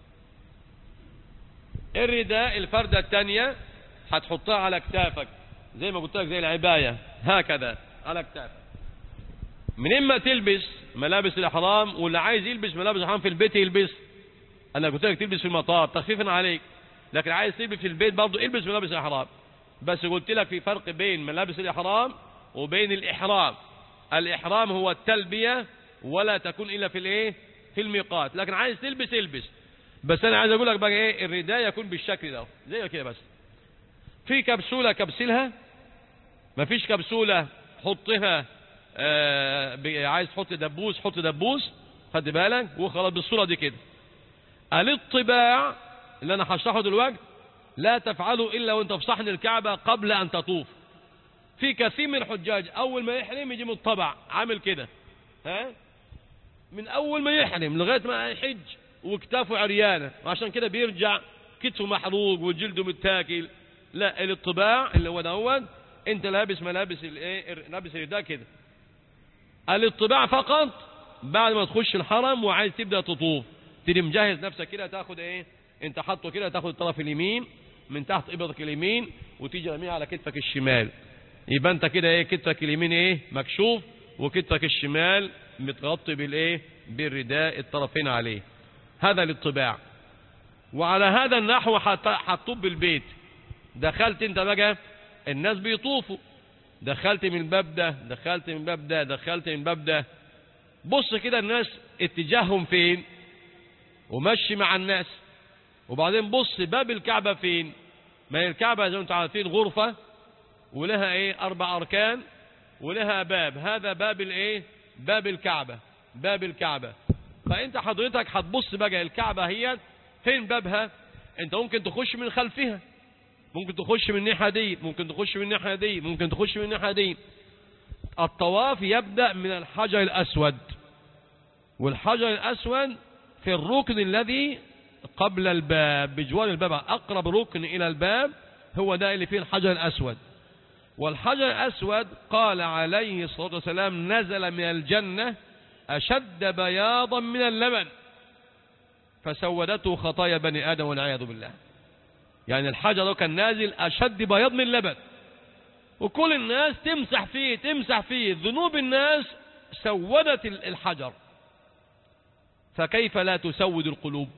الرداء الفردة الثانية هتحطها على كتافك زي ما قلت لك زي العباية هكذا على كتافك من اما تلبس ملابس الاحرام واللي عايز يلبس ملابس الاحرام في البيت يلبس انا قلت لك تلبس في المطار تخفيفا عليك لكن عايز تلبس في البيت برضه البس ملابس الاحرام بس قلت لك في فرق بين ملابس الاحرام وبين الاحرام الاحرام هو التلبيه ولا تكون الا في الايه في الميقات لكن عايز تلبس البس بس انا عايز اقول لك بقى ايه الرداء يكون بالشكل ده زي كده بس في كبسوله كبسلها مفيش كبسوله حطها آه عايز تحط دبوس حط دبوس خد بالك وخلاص بالصوره دي كده الاطباع اللي انا هشرحه دلوقتي لا تفعله الا وانت في صحن الكعبه قبل ان تطوف في كثير من الحجاج اول ما يحرم يجي مطبع عامل كده ها من اول ما يحرم لغايه ما يحج وكتافه عريانة وعشان كده بيرجع كتفه محروق وجلده متاكل لا الاطباع اللي هو دوت انت لابس ملابس الايه لابس الرداء كده الاطباع فقط بعد ما تخش الحرم وعايز تبدا تطوف تبقى مجهز نفسك كده تاخد ايه انت حاطه كده تاخد الطرف اليمين من تحت ابطك اليمين وتيجي رميه على كتفك الشمال يبقى انت كده ايه كتفك اليمين ايه مكشوف وكتفك الشمال متغطي بالايه بالرداء الطرفين عليه هذا الاطباع وعلى هذا النحو هتطب البيت دخلت انت بقى الناس بيطوفوا دخلت من الباب ده دخلت من الباب ده دخلت من الباب ده بص كده الناس اتجاههم فين ومشي مع الناس وبعدين بص باب الكعبة فين ما هي الكعبة زي ما انتم عارفين غرفة ولها ايه اربع اركان ولها باب هذا باب الايه باب الكعبة باب الكعبة فانت حضرتك هتبص بقى الكعبة هي فين بابها انت ممكن تخش من خلفها ممكن تخش من الناحية دي ممكن تخش من الناحية دي ممكن تخش من الناحية دي الطواف يبدأ من الحجر الأسود والحجر الأسود في الركن الذي قبل الباب بجوار الباب أقرب ركن إلى الباب هو ده اللي فيه الحجر الأسود والحجر الأسود قال عليه الصلاة والسلام نزل من الجنة أشد بياضا من اللبن فسودته خطايا بني آدم والعياذ بالله يعني الحجر ده كان نازل أشد بياض من اللبن وكل الناس تمسح فيه تمسح فيه ذنوب الناس سودت الحجر فكيف لا تسود القلوب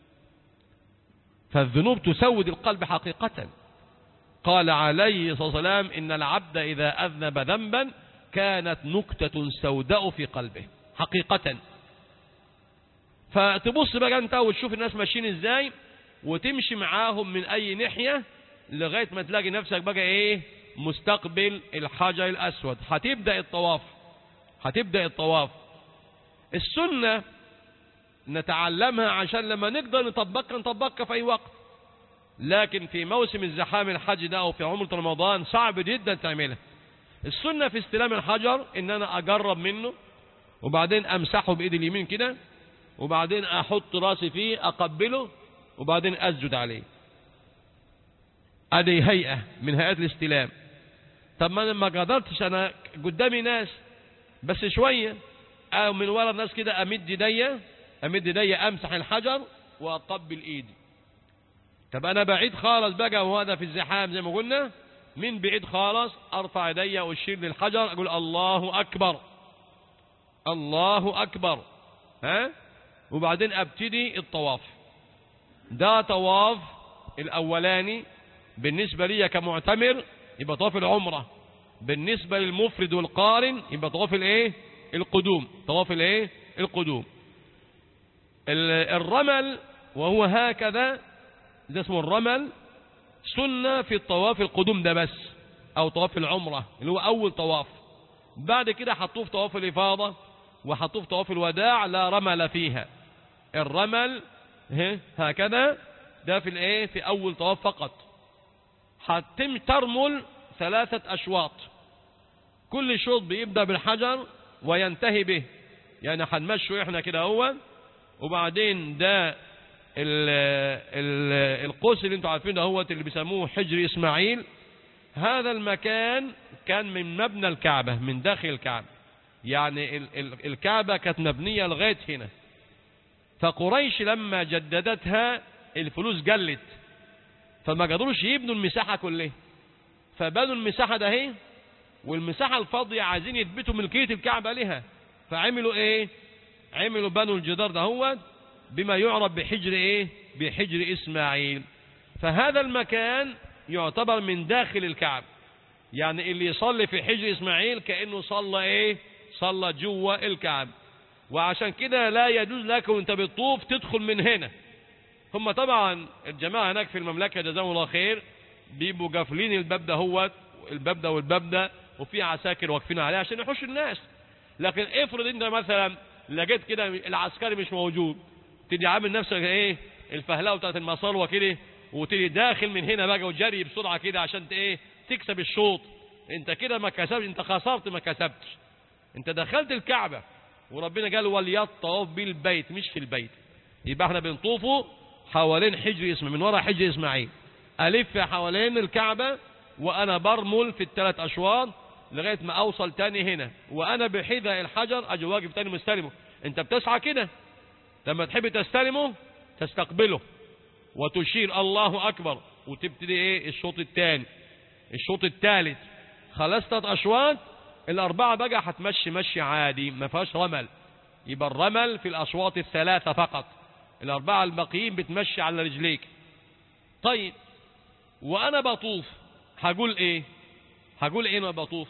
فالذنوب تسود القلب حقيقة قال عليه الصلاة والسلام إن العبد إذا أذنب ذنبا كانت نكتة سوداء في قلبه حقيقة فتبص بقى انت وتشوف الناس ماشيين ازاي وتمشي معاهم من اي ناحية لغاية ما تلاقي نفسك بقى ايه مستقبل الحجر الاسود هتبدأ الطواف هتبدأ الطواف السنة نتعلمها عشان لما نقدر نطبقها نطبقها في اي وقت لكن في موسم الزحام الحج ده او في عمرة رمضان صعب جدا تعملها السنة في استلام الحجر ان انا اجرب منه وبعدين امسحه بايدي اليمين كده وبعدين احط راسي فيه اقبله وبعدين اسجد عليه ادي هيئة من هيئات الاستلام طب ما انا ما قدرتش انا قدامي ناس بس شوية او من ورا الناس كده امد ايديا امد ايديا امسح الحجر واقبل ايدي طب انا بعيد خالص بقى وهذا في الزحام زي ما قلنا من بعيد خالص ارفع ايديا واشير للحجر اقول الله اكبر الله اكبر ها وبعدين ابتدي الطواف ده طواف الاولاني بالنسبة لي كمعتمر يبقى طواف العمرة بالنسبة للمفرد والقارن يبقى طواف الايه القدوم طواف الايه القدوم الرمل وهو هكذا ده اسمه الرمل سنة في الطواف القدوم ده بس او طواف العمرة اللي هو اول طواف بعد كده حطوه طواف الافاضة وحطوه طواف الوداع لا رمل فيها الرمل هكذا ده في الايه في اول طواف فقط هتم ترمل ثلاثة اشواط كل شوط بيبدأ بالحجر وينتهي به يعني هنمشوا احنا كده هو وبعدين ده ال ال القوس اللي انتوا عارفينه هو اللي بيسموه حجر اسماعيل هذا المكان كان من مبنى الكعبة من داخل الكعبة يعني ال ال الكعبة كانت مبنية لغاية هنا فقريش لما جددتها الفلوس قلت فما قدروش يبنوا المساحة كلها فبنوا المساحة ده هي والمساحة الفاضية عايزين يثبتوا ملكية الكعبة لها فعملوا ايه عملوا بنوا الجدار ده هو بما يعرف بحجر ايه بحجر اسماعيل فهذا المكان يعتبر من داخل الكعبة يعني اللي يصلي في حجر اسماعيل كأنه صلى ايه صلى جوه الكعبة وعشان كده لا يجوز لك وانت بتطوف تدخل من هنا هم طبعا الجماعة هناك في المملكة جزاهم الله خير بيبقوا قافلين الباب ده هو الباب ده والباب ده وفي عساكر واقفين عليه عشان يحوشوا الناس لكن افرض انت مثلا لقيت كده العسكري مش موجود تدي عامل نفسك ايه الفهلاوه بتاعت المصاروه كده وتيجي داخل من هنا بقى وجري بسرعه كده عشان ايه تكسب الشوط انت كده ما كسبت انت خسرت ما كسبتش انت دخلت الكعبه وربنا قال وليطوف بالبيت مش في البيت يبقى احنا بنطوفه حوالين حجر اسماعيل من ورا حجر اسماعيل الف حوالين الكعبة وانا برمل في الثلاث اشواط لغاية ما اوصل تاني هنا وانا بحذاء الحجر اجي واقف تاني مستلمه انت بتسعى كده لما تحب تستلمه تستقبله وتشير الله اكبر وتبتدي ايه الشوط الثاني الشوط الثالث خلصت اشواط الاربعه بقى هتمشي مشي عادي ما فيهاش رمل يبقى الرمل في الاشواط الثلاثه فقط الاربعه الباقيين بتمشي على رجليك طيب وانا بطوف هقول ايه هقول ايه وانا بطوف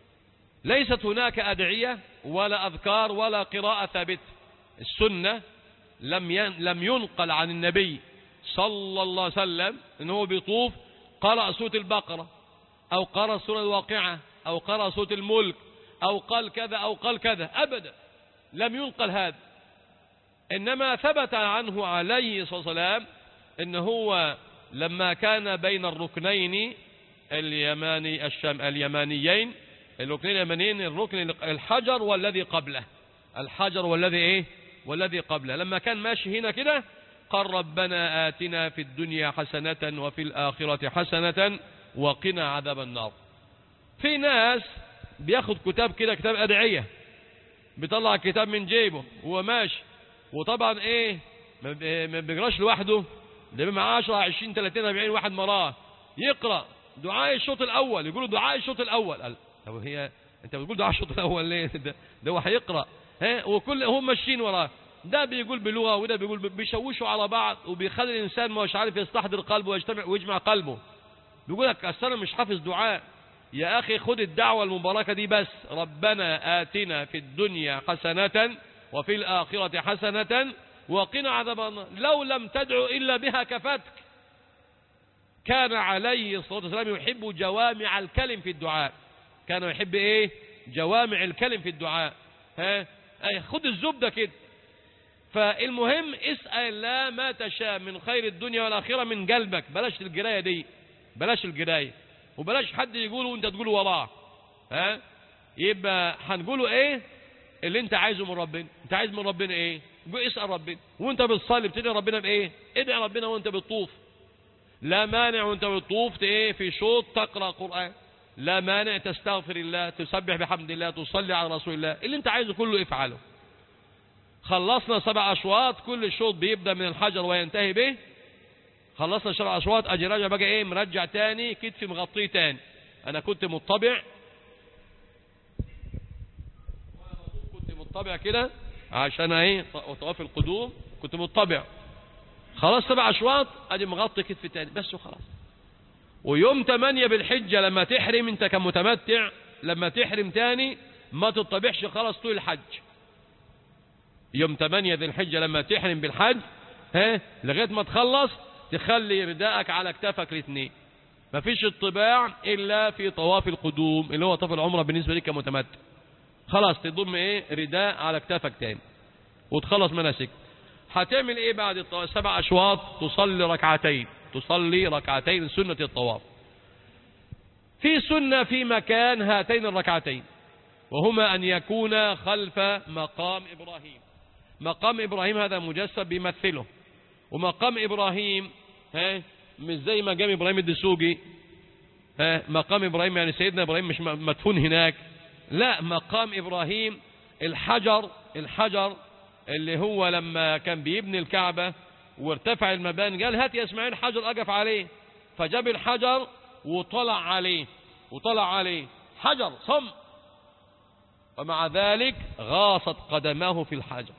ليست هناك ادعيه ولا اذكار ولا قراءه ثابته السنه لم لم ينقل عن النبي صلى الله عليه وسلم ان هو بيطوف قرأ سورة البقرة او قرأ سورة الواقعة او قرأ سورة الملك او قال كذا او قال كذا ابدا لم ينقل هذا انما ثبت عنه عليه الصلاة والسلام ان هو لما كان بين الركنين اليماني الشام اليمانيين الركنين اليمانيين الركن الحجر والذي قبله الحجر والذي ايه والذي قبله لما كان ماشي هنا كده قال ربنا آتنا في الدنيا حسنة وفي الآخرة حسنة وقنا عذاب النار في ناس بياخد كتاب كده كتاب أدعية بيطلع كتاب من جيبه وهو ماشي وطبعا ايه ما بيقراش لوحده ده معاه 10 20 30 40 واحد مراه يقرا دعاء الشوط الاول يقولوا دعاء الشوط الاول قال طب هي انت بتقول دعاء الشوط الاول ليه ده, ده هو هيقرا ها وكل هم ماشيين وراه ده بيقول بلغة وده بيقول بيشوشوا على بعض وبيخلي الإنسان مش عارف يستحضر قلبه ويجتمع ويجمع قلبه بيقول لك أصل أنا مش حافظ دعاء يا أخي خد الدعوة المباركة دي بس ربنا آتنا في الدنيا حسنة وفي الآخرة حسنة وقنا عذاب النار لو لم تدعو إلا بها كفتك كان عليه الصلاة والسلام يحب جوامع الكلم في الدعاء كان يحب ايه جوامع الكلم في الدعاء ها أي خد الزبدة كده فالمهم اسأل الله ما تشاء من خير الدنيا والآخرة من قلبك بلاش الجراية دي بلاش الجراية وبلاش حد يقوله وانت تقوله وراه ها يبقى هنقوله ايه اللي انت عايزه من ربنا انت عايز من ربنا ايه اسأل ربنا وانت بتصلي بتدعي ربنا بايه ادعي ربنا وانت بتطوف لا مانع وانت بتطوف ايه في شوط تقرأ قرآن لا مانع تستغفر الله تسبح بحمد الله تصلي على رسول الله اللي انت عايزه كله افعله خلصنا سبع أشواط كل شوط بيبدأ من الحجر وينتهي به خلصنا سبع أشواط أجي راجع بقى إيه مرجع تاني كتفي مغطيه تاني أنا كنت مطبع كنت مطبع كده عشان ايه طواف القدوم كنت مطبع خلاص سبع أشواط أجي مغطي كتفي تاني بس وخلاص ويوم 8 بالحجة لما تحرم انت كمتمتع لما تحرم تاني ما تطبعش خلاص طول الحج يوم 8 ذي الحجة لما تحرم بالحج ها لغاية ما تخلص تخلي رداءك على كتافك الاثنين مفيش اطباع الا في طواف القدوم اللي هو طواف العمره بالنسبه لك كمتمتع خلاص تضم ايه رداء على كتافك تاني وتخلص مناسك هتعمل ايه بعد الطواف سبع اشواط تصلي ركعتين تصلي ركعتين سنه الطواف في سنه في مكان هاتين الركعتين وهما ان يكون خلف مقام ابراهيم مقام إبراهيم هذا مجسد بيمثله ومقام إبراهيم ها مش زي مقام إبراهيم الدسوقي ها مقام إبراهيم يعني سيدنا إبراهيم مش مدفون هناك لا مقام إبراهيم الحجر الحجر اللي هو لما كان بيبني الكعبة وارتفع المباني قال هات يا اسماعيل حجر أقف عليه فجاب الحجر وطلع عليه وطلع عليه حجر صم ومع ذلك غاصت قدماه في الحجر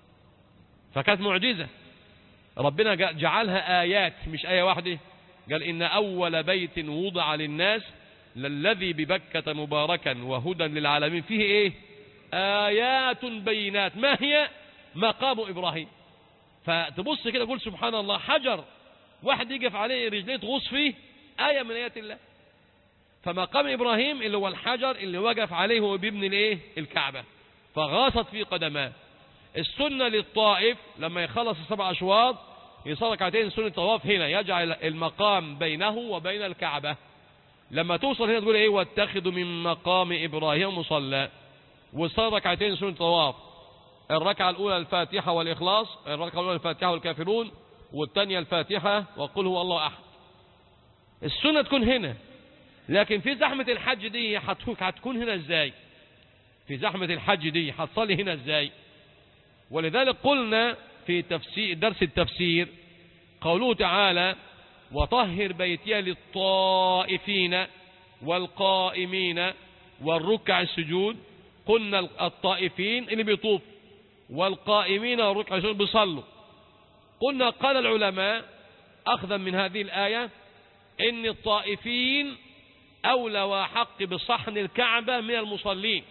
فكانت معجزة ربنا جعلها آيات مش آية واحدة قال إن أول بيت وضع للناس للذي ببكة مباركا وهدى للعالمين فيه إيه آيات بينات ما هي مقام إبراهيم فتبص كده قول سبحان الله حجر واحد يقف عليه رجليه تغوص فيه آية من آيات الله فمقام إبراهيم اللي هو الحجر اللي وقف عليه هو بيبني الايه الكعبة فغاصت في قدماه السنة للطائف لما يخلص السبع أشواط يصلي ركعتين سنة طواف هنا يجعل المقام بينه وبين الكعبة لما توصل هنا تقول ايه واتخذوا من مقام إبراهيم مصلى وصلي ركعتين سنة طواف الركعة الأولى الفاتحة والإخلاص الركعة الأولى الفاتحة والكافرون والثانية الفاتحة وقل هو الله أحد السنة تكون هنا لكن في زحمة الحج دي هتكون هنا ازاي في زحمة الحج دي هتصلي هنا ازاي ولذلك قلنا في تفسير درس التفسير قوله تعالى وطهر بيتي للطائفين والقائمين والركع السجود قلنا الطائفين اللي بيطوف والقائمين والركع السجود بيصلوا قلنا قال العلماء أخذا من هذه الآية إن الطائفين أولى وحق بصحن الكعبة من المصلين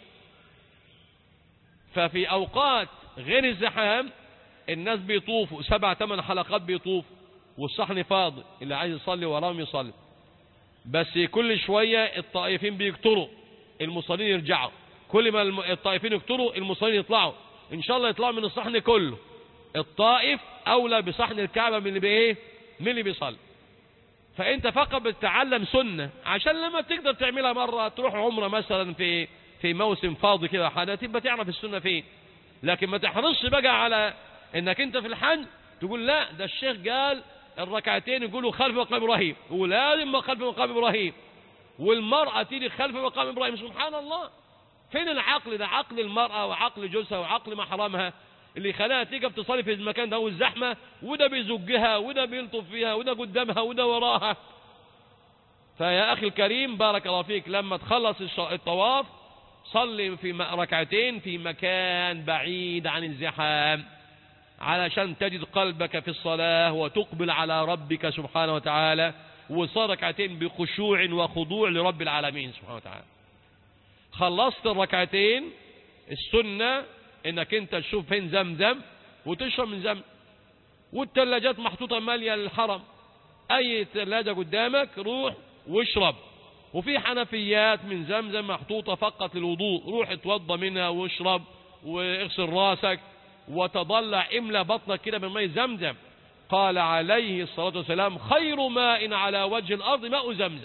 ففي أوقات غير الزحام الناس بيطوفوا سبع ثمان حلقات بيطوفوا والصحن فاضي اللي عايز يصلي وراهم يصلي بس كل شوية الطائفين بيكتروا المصلين يرجعوا كل ما الطائفين يكتروا المصلين يطلعوا ان شاء الله يطلعوا من الصحن كله الطائف اولى بصحن الكعبة من اللي بايه من اللي بيصلي فانت فقط بتتعلم سنة عشان لما تقدر تعملها مرة تروح عمرة مثلا في في موسم فاضي كده حاجة تبقى تعرف السنة فين لكن ما تحرصش بقى على انك انت في الحج تقول لا ده الشيخ قال الركعتين يقولوا خلف مقام ابراهيم ولازم خلف مقام ابراهيم والمرأة تيجي خلف مقام ابراهيم سبحان الله فين العقل ده عقل المرأة وعقل جوزها وعقل محرمها اللي خلاها تيجي تصلي في المكان ده والزحمة وده بيزجها وده بيلطف فيها وده قدامها وده وراها فيا أخي الكريم بارك الله فيك لما تخلص الطواف صلي في ركعتين في مكان بعيد عن الزحام علشان تجد قلبك في الصلاة وتقبل على ربك سبحانه وتعالى وصار ركعتين بخشوع وخضوع لرب العالمين سبحانه وتعالى خلصت الركعتين السنة انك انت تشوف فين زمزم وتشرب من زمزم والثلاجات محطوطة مالية للحرم اي ثلاجة قدامك روح واشرب وفي حنفيات من زمزم محطوطة فقط للوضوء روح اتوضى منها واشرب واغسل راسك وتضلع املى بطنك كده من ماء زمزم قال عليه الصلاة والسلام خير ماء على وجه الأرض ماء زمزم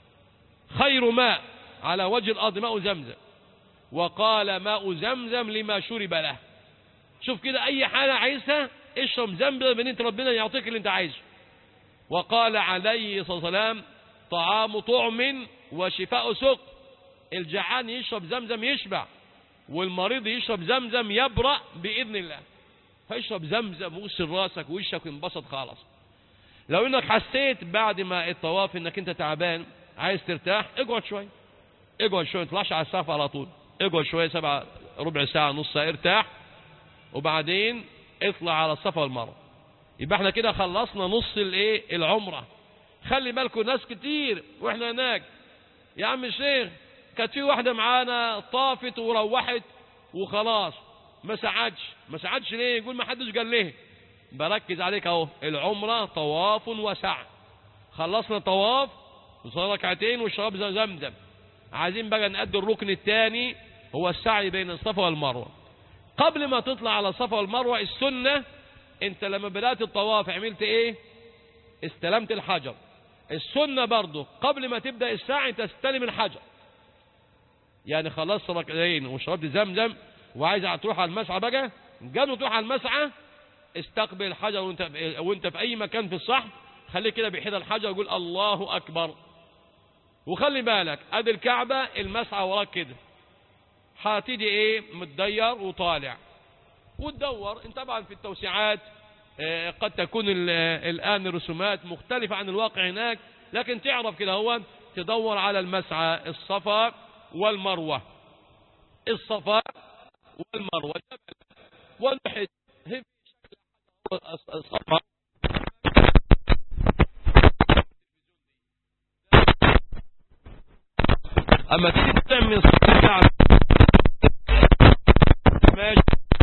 خير ماء على وجه الأرض ماء زمزم وقال ماء زمزم لما شرب له شوف كده أي حاجة عايزها اشرب زمزم من انت ربنا يعطيك اللي انت عايزه وقال عليه الصلاة والسلام طعام طعم وشفاء سق الجعان يشرب زمزم يشبع والمريض يشرب زمزم يبرأ بإذن الله فاشرب زمزم وغسل راسك ووشك وانبسط خالص لو انك حسيت بعد ما الطواف انك انت تعبان عايز ترتاح اقعد شويه اقعد شويه ما تطلعش على السقف على طول اقعد شويه سبع ربع ساعه نص ساعه ارتاح وبعدين اطلع على الصفا والمروه يبقى احنا كده خلصنا نص الايه العمره خلي بالكم ناس كتير واحنا هناك يا عم الشيخ كانت في واحده معانا طافت وروحت وخلاص ما سعدش ما سعدش ليه يقول ما حدش قال ليه بركز عليك اهو العمره طواف وسعي خلصنا طواف وصلنا ركعتين وشرب زمزم عايزين بقى نأدي الركن الثاني هو السعي بين الصفا والمروه قبل ما تطلع على الصفا والمروه السنه انت لما بدات الطواف عملت ايه استلمت الحجر السنه برضه قبل ما تبدا السعي تستلم الحجر يعني خلصت ركعتين وشربت زمزم وعايز تروح على المسعى بقى قبل تروح على المسعى استقبل الحجر وانت وانت في اي مكان في الصح خليك كده بحيد الحجر وقول الله اكبر وخلي بالك ادي الكعبه المسعى وراك كده هتيجي ايه متدير وطالع وتدور انت طبعا في التوسعات اه قد تكون الان الرسومات مختلفه عن الواقع هناك لكن تعرف كده هو تدور على المسعى الصفا والمروه الصفا والمروه والحج الصفا اما تيجي تعمل صفا ماشي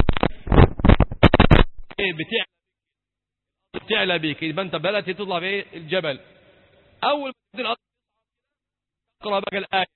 ايه بتعلى بتعلى بيك يبقى انت بدات تطلع في الجبل اول ما تقرا بقى الايه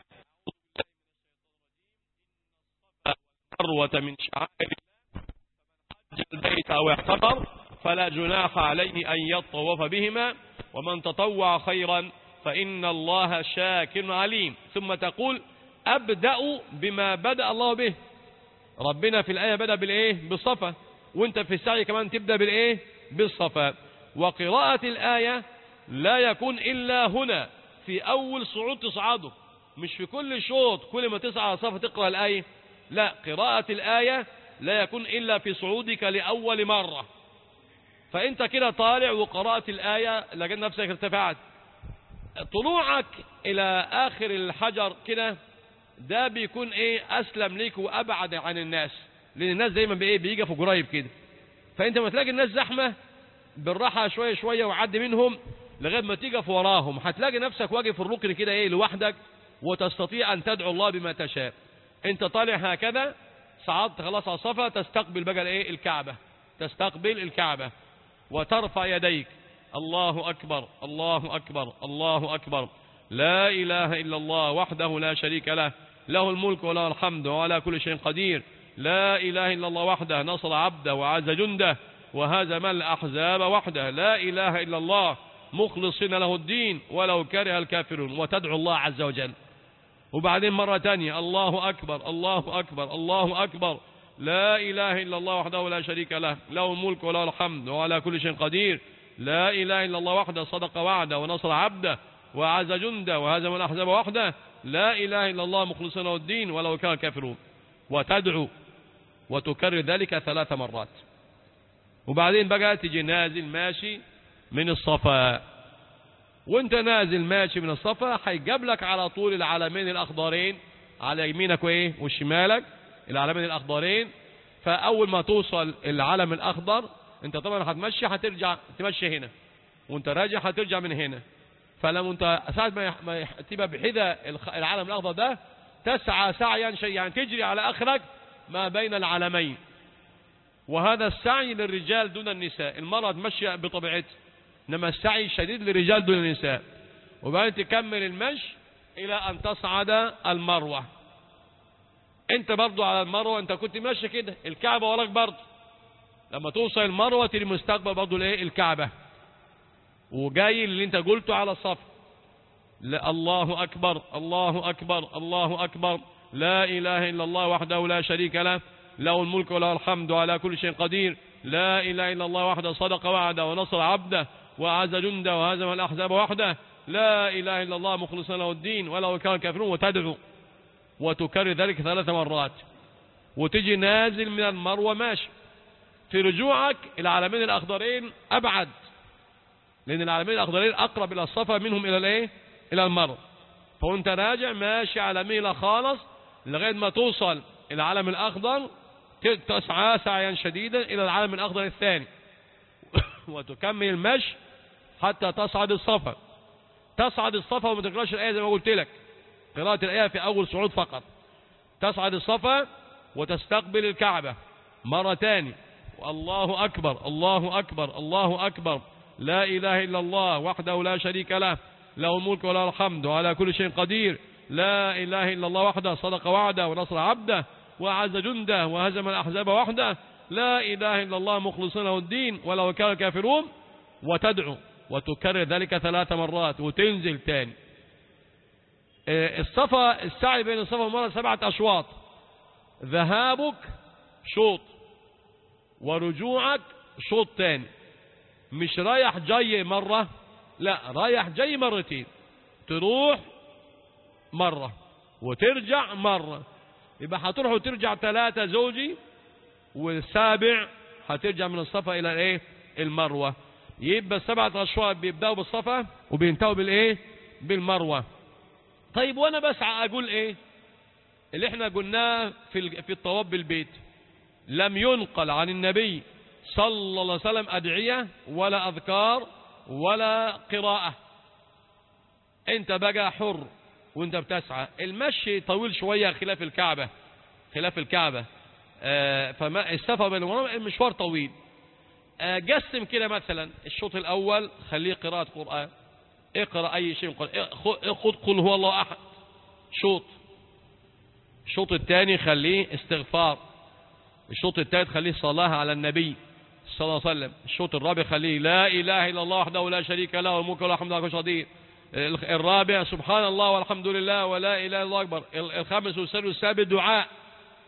مروة من شعائر حج البيت أو اعتمر فلا جناح عليه أن يطوف بهما ومن تطوع خيرا فإن الله شاكر عليم ثم تقول أبدأ بما بدأ الله به ربنا في الآية بدأ بالإيه بالصفا وانت في السعي كمان تبدأ بالإيه بالصفا وقراءة الآية لا يكون إلا هنا في أول صعود تصعده مش في كل شوط كل ما تصعد على صفا تقرأ الآية لا قراءة الآية لا يكون إلا في صعودك لأول مرة فأنت كده طالع وقرأت الآية لقيت نفسك ارتفعت طلوعك إلى آخر الحجر كده ده بيكون إيه أسلم ليك وأبعد عن الناس لأن الناس دايما بإيه بيجي قريب كده فأنت ما تلاقي الناس زحمة بالراحة شوية شوية وعدي منهم لغاية ما تيجي في وراهم هتلاقي نفسك واقف في الركن كده إيه لوحدك وتستطيع أن تدعو الله بما تشاء أنت طالع هكذا صعدت خلاص على الصفا تستقبل بقى الايه الكعبة تستقبل الكعبة وترفع يديك الله أكبر الله أكبر الله أكبر لا إله إلا الله وحده لا شريك له له الملك وله الحمد وعلى كل شيء قدير لا إله إلا الله وحده نصر عبده وعز جنده وهزم الأحزاب وحده لا إله إلا الله مخلصين له الدين ولو كره الكافرون وتدعو الله عز وجل وبعدين مرة تانية الله أكبر الله أكبر الله أكبر لا إله إلا الله وحده لا شريك له له الملك وله الحمد وعلى كل شيء قدير لا إله إلا الله وحده صدق وعده ونصر عبده وعز جنده وهزم الأحزاب وحده لا إله إلا الله مخلصين له الدين ولو كان كافرون وتدعو وتكرر ذلك ثلاث مرات وبعدين بقى تجي نازل ماشي من الصفا وانت نازل ماشي من الصفا هيقابلك على طول العلمين الاخضرين على يمينك وايه وشمالك العلمين الاخضرين فاول ما توصل العلم الاخضر انت طبعا هتمشي هترجع تمشي هنا وانت راجع هترجع من هنا فلما انت ساعة ما ما تبقى بحذا العلم الاخضر ده تسعى سعيا شيء يعني تجري على اخرك ما بين العلمين وهذا السعي للرجال دون النساء المرأة تمشي بطبيعتها انما السعي شديد للرجال دون النساء وبعدين تكمل المشي الى ان تصعد المروة انت برضو على المروة انت كنت ماشي كده الكعبة وراك برضو لما توصل المروة تري مستقبل برضو الايه الكعبة وجاي اللي انت قلته على الصف لا الله اكبر الله اكبر الله اكبر لا اله الا الله وحده لا شريك له له الملك وله الحمد على كل شيء قدير لا اله الا الله وحده صدق وعده ونصر عبده وعز جنده وهزم الأحزاب وحده لا إله إلا الله مخلصا له الدين ولو كان كافرون وتدعو وتكرر ذلك ثلاث مرات وتجي نازل من المروة ماشي في رجوعك العالمين الأخضرين أبعد لأن العالمين الأخضرين أقرب إلى الصفا منهم إلى الإيه؟ إلى المروة فوانت راجع ماشي على ميلة خالص لغاية ما توصل العالم الأخضر تسعى سعيا شديدا إلى العالم الأخضر الثاني وتكمل المشي حتى تصعد الصفا تصعد الصفا وما تقراش الآية زي ما قلت لك قراءة الآية في أول صعود فقط تصعد الصفا وتستقبل الكعبة مرة تاني والله أكبر الله أكبر الله أكبر لا إله إلا الله وحده لا شريك له له الملك وله الحمد وعلى كل شيء قدير لا إله إلا الله وحده صدق وعده ونصر عبده وعز جنده وهزم الأحزاب وحده لا إله إلا الله مخلصين له الدين ولو كان كافرون وتدعو وتكرر ذلك ثلاث مرات وتنزل تاني الصفا السعي بين الصفا والمروة سبعة أشواط ذهابك شوط ورجوعك شوط تاني مش رايح جاي مرة لا رايح جاي مرتين تروح مرة وترجع مرة يبقى هتروح وترجع ثلاثة زوجي والسابع هترجع من الصفا إلى الايه المروة يبقى السبعة أشواط بيبدأوا بالصفا وبينتهوا بالايه بالمروة طيب وانا بسعى اقول ايه اللي احنا قلناه في في الطواف بالبيت لم ينقل عن النبي صلى الله عليه وسلم أدعية ولا أذكار ولا قراءة انت بقى حر وانت بتسعى المشي طويل شوية خلاف الكعبة خلاف الكعبة آه فما السفر بين المشوار طويل آه قسم كده مثلا الشوط الأول خليه قراءة قرآن اقرأ أي شيء خذ قل هو الله أحد شوط الشوط الثاني خليه استغفار الشوط الثالث خليه صلاة على النبي صلى الله عليه وسلم الشوط الرابع خليه لا إله إلا الله وحده لا شريك له والملك والحمد لله قدير الرابع سبحان الله والحمد لله ولا إله إلا الله أكبر الخامس والسادس والسابع دعاء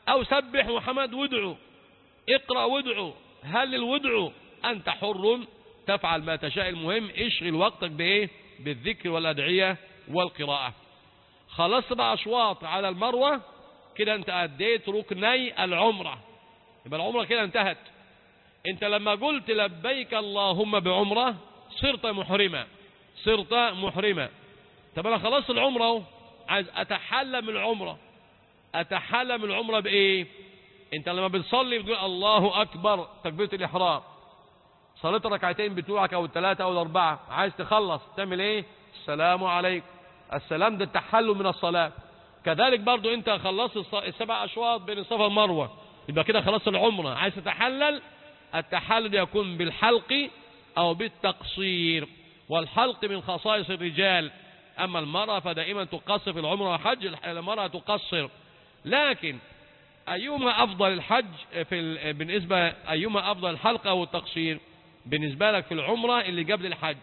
أو سبح محمد وادعو اقرأ وادعو هلل وادعو أنت حر تفعل ما تشاء المهم اشغل وقتك بإيه بالذكر والأدعية والقراءة خلصت بقى أشواط على المروة كده أنت أديت ركني العمرة يبقى العمرة كده انتهت أنت لما قلت لبيك اللهم بعمرة صرت محرمة صرت محرمة طب أنا خلصت العمرة اهو عايز أتحلى من العمرة أتحلى من العمرة بإيه أنت لما بتصلي بتقول الله أكبر تكبيرة الإحرام صليت ركعتين بتوعك أو الثلاثة أو الأربعة عايز تخلص تعمل إيه السلام عليكم السلام ده التحلل من الصلاة كذلك برضو أنت خلصت الص- السبع أشواط بين الصفا والمروة يبقى كده خلصت العمرة عايز تتحلل التحلل يكون بالحلق أو بالتقصير والحلق من خصائص الرجال أما المرأة فدائما تقصر في العمرة والحج المرأة تقصر لكن أيهما أفضل الحج في ال... بالنسبة أيهما أفضل الحلق أو التقصير بالنسبة لك في العمرة اللي قبل الحج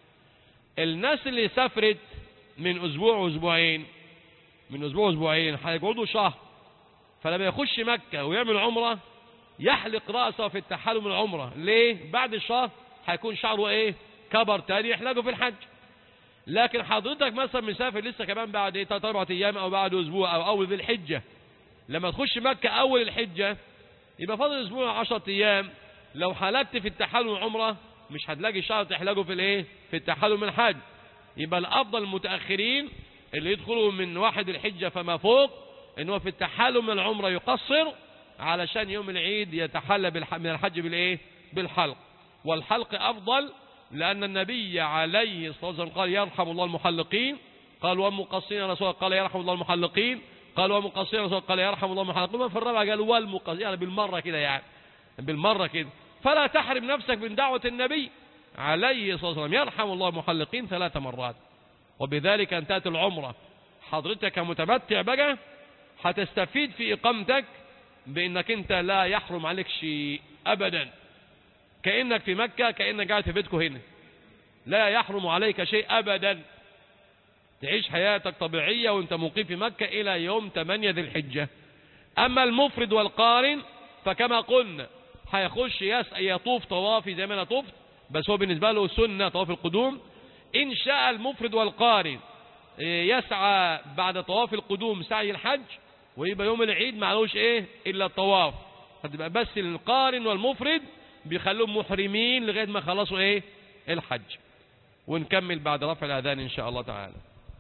الناس اللي سافرت من أسبوع وأسبوعين من أسبوع وأسبوعين هيقعدوا شهر فلما يخش مكة ويعمل عمرة يحلق رأسه في التحلل من العمرة ليه؟ بعد الشهر هيكون شعره إيه؟ كبر تاني يحلقه في الحج لكن حضرتك مثلا مسافر لسه كمان بعد ايه ثلاث اربع ايام او بعد اسبوع او اول ذي الحجه لما تخش مكه اول الحجه يبقى فاضل اسبوع 10 ايام لو حلقت في التحلل والعمره مش هتلاقي شعر تحلقه في الايه في التحلل من الحج يبقى الافضل المتاخرين اللي يدخلوا من واحد الحجه فما فوق ان هو في التحلل من العمره يقصر علشان يوم العيد يتحلى بالح- من الحج بالايه بالحلق والحلق افضل لأن النبي عليه الصلاة والسلام قال يرحم الله المحلقين قال والمقصرين يا رسول الله قال يرحم الله المحلقين قال والمقصرين يا رسول الله قال يرحم الله المحلقين في الرابع قال والمقصرين يعني بالمرة كده يعني بالمرة كده فلا تحرم نفسك من دعوة النبي عليه الصلاة والسلام يرحم الله المحلقين ثلاث مرات وبذلك انتهت العمرة حضرتك كمتمتع بقى هتستفيد في إقامتك بأنك أنت لا يحرم عليك شيء أبدا كأنك في مكة كأنك قاعد في بيتكم هنا لا يحرم عليك شيء أبدا تعيش حياتك طبيعية وانت مقيم في مكة إلى يوم 8 ذي الحجة أما المفرد والقارن فكما قلنا هيخش يس- يطوف طوافي زي ما أنا طفت بس هو بالنسبة له سنة طواف القدوم إن شاء المفرد والقارن إيه، يسعى بعد طواف القدوم سعي الحج ويبقى يوم العيد معلوش ايه الا الطواف هتبقى بس القارن والمفرد بيخلوهم محرمين لغايه ما خلصوا ايه الحج ونكمل بعد رفع الاذان ان شاء الله تعالى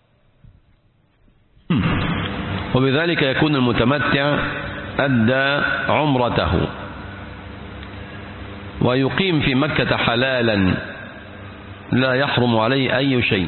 وبذلك يكون المتمتع أدى عمرته ويقيم في مكة حلالا لا يحرم عليه أي شيء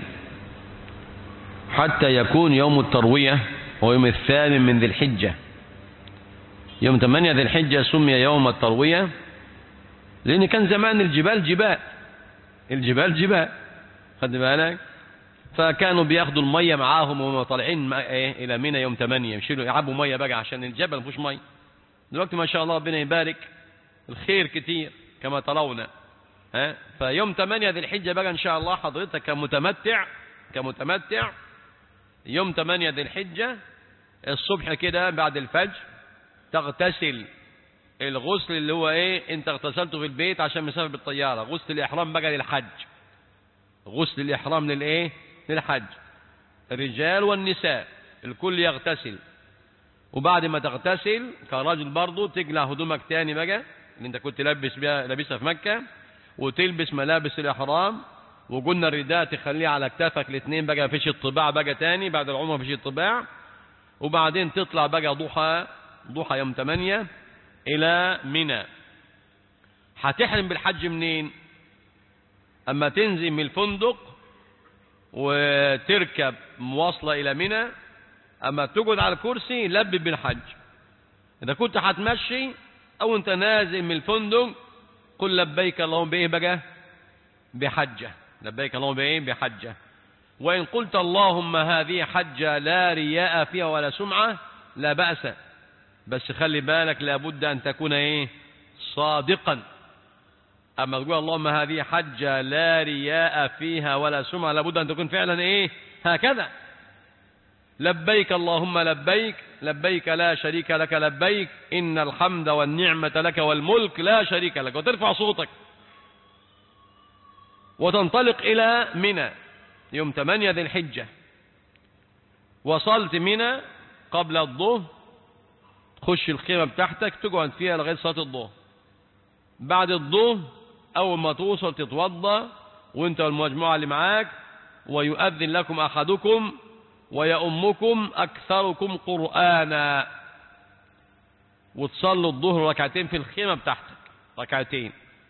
حتى يكون يوم التروية ويوم الثامن من ذي الحجة يوم 8 ذي الحجة سمي يوم التروية لأن كان زمان الجبال جبال الجبال جبال خد بالك فكانوا بياخدوا المية معاهم وهم طالعين مع- ايه الى منى يوم 8 يشيلوا يعبوا مية بقى عشان الجبل ما فيهوش مية دلوقتي ما شاء الله ربنا يبارك الخير كتير كما ترون ها فيوم 8 ذي الحجة بقى ان شاء الله حضرتك كمتمتع كمتمتع يوم 8 ذي الحجة الصبح كده بعد الفجر تغتسل الغسل اللي هو ايه انت اغتسلته في البيت عشان مسافر بالطيارة غسل الاحرام بقى للحج غسل الإحرام للإيه؟ للحج الرجال والنساء الكل يغتسل وبعد ما تغتسل كراجل برضه تقلع هدومك تاني بقى اللي انت كنت لابس بيها لابسها في مكة وتلبس ملابس الإحرام وقلنا الرداء تخليه على كتافك الاثنين بقى فيش الطباع بقى تاني بعد العمرة فيش الطباع وبعدين تطلع بقى ضحى ضحى يوم 8 إلى منى هتحرم بالحج منين؟ أما تنزل من الفندق وتركب مواصلة إلى منى أما تقعد على الكرسي لبب بالحج إذا كنت هتمشي أو أنت نازل من الفندق قل لبيك اللهم بإيه بقى بحجة لبيك اللهم بإيه بحجة وإن قلت اللهم هذه حجة لا رياء فيها ولا سمعة لا بأس بس خلي بالك لابد أن تكون إيه صادقا أما تقول اللهم هذه حجة لا رياء فيها ولا سمعة لابد أن تكون فعلا إيه هكذا لبيك اللهم لبيك لبيك لا شريك لك لبيك إن الحمد والنعمة لك والملك لا شريك لك وترفع صوتك وتنطلق إلى منى يوم 8 ذي الحجة وصلت منى قبل الظهر تخش الخيمة بتاعتك تقعد فيها لغاية صلاة الظهر بعد الظهر أول ما توصل تتوضى وانت والمجموعة اللي معاك ويؤذن لكم أحدكم ويؤمكم أكثركم قرآنا وتصلوا الظهر ركعتين في الخيمة بتاعتك ركعتين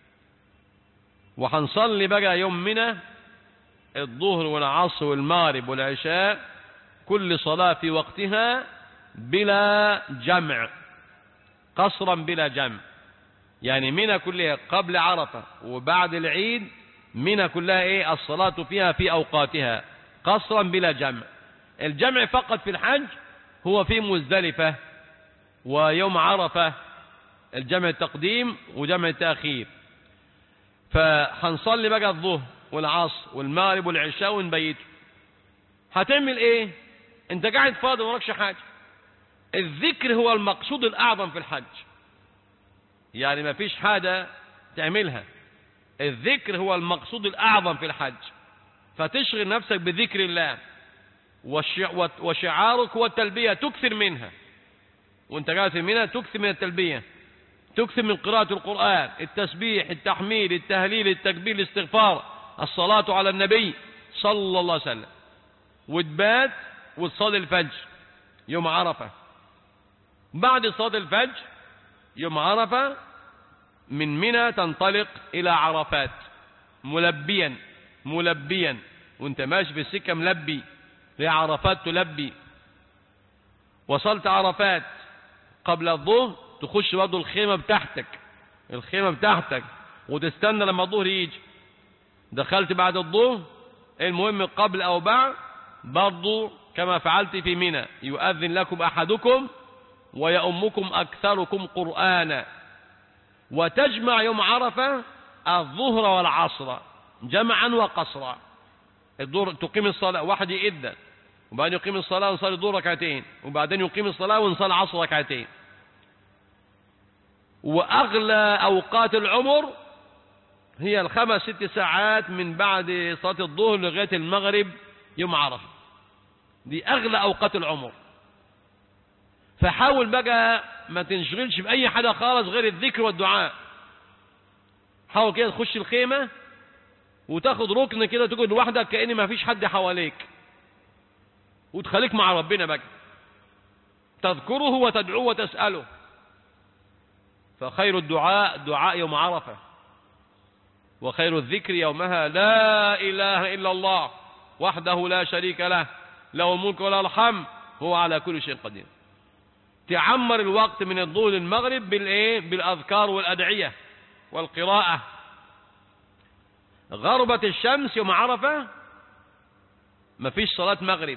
وهنصلي بقى يوم منى الظهر والعصر والمغرب والعشاء كل صلاة في وقتها بلا جمع قصرا بلا جمع يعني منى كلها قبل عرفة وبعد العيد منى كلها ايه الصلاة فيها في أوقاتها قصرا بلا جمع الجمع فقط في الحج هو في مزدلفة ويوم عرفة الجمع التقديم وجمع التأخير فهنصلي بقى الظهر والعصر والمغرب والعشاء ونبيته هتعمل ايه انت قاعد فاضي وراكش حاجة الذكر هو المقصود الأعظم في الحج يعني ما فيش حاجة تعملها الذكر هو المقصود الأعظم في الحج فتشغل نفسك بذكر الله وشعارك هو التلبية تكثر منها وانت قاعد في منها تكثر من التلبية تكثر من قراءة القرآن التسبيح التحميد التهليل التكبير الاستغفار الصلاة على النبي صلى الله عليه وسلم وتبات وتصلي الفجر يوم عرفة بعد صلاة الفجر يوم عرفة من منى تنطلق إلى عرفات ملبيا ملبيا وانت ماشي في السكة ملبي لعرفات تلبي وصلت عرفات قبل الظهر تخش برضه الخيمة بتاعتك الخيمة بتاعتك وتستنى لما الظهر يجي دخلت بعد الظهر المهم قبل أو بعد برضه كما فعلت في منى يؤذن لكم أحدكم ويؤمكم أكثركم قرآنا وتجمع يوم عرفة الظهر والعصر جمعا وقصرا الظهر تقيم الصلاة واحد يئذن وبعدين يقيم الصلاة ونصلي الظهر ركعتين وبعدين يقيم الصلاة ونصلي العصر ركعتين وأغلى أوقات العمر هي الخمس ست ساعات من بعد صلاة الظهر لغاية المغرب يوم عرفة دي أغلى أوقات العمر فحاول بقى ما تنشغلش بأي حاجة خالص غير الذكر والدعاء حاول كده تخش الخيمة وتاخد ركن كده تقعد لوحدك كأن ما فيش حد حواليك وتخليك مع ربنا بقى تذكره وتدعوه وتسأله فخير الدعاء دعاء يوم عرفة وخير الذكر يومها لا إله إلا الله وحده لا شريك له له الملك وله الحمد هو على كل شيء قدير تعمر الوقت من الظهر للمغرب بالايه بالاذكار والادعيه والقراءه غربت الشمس يوم عرفه مفيش صلاه مغرب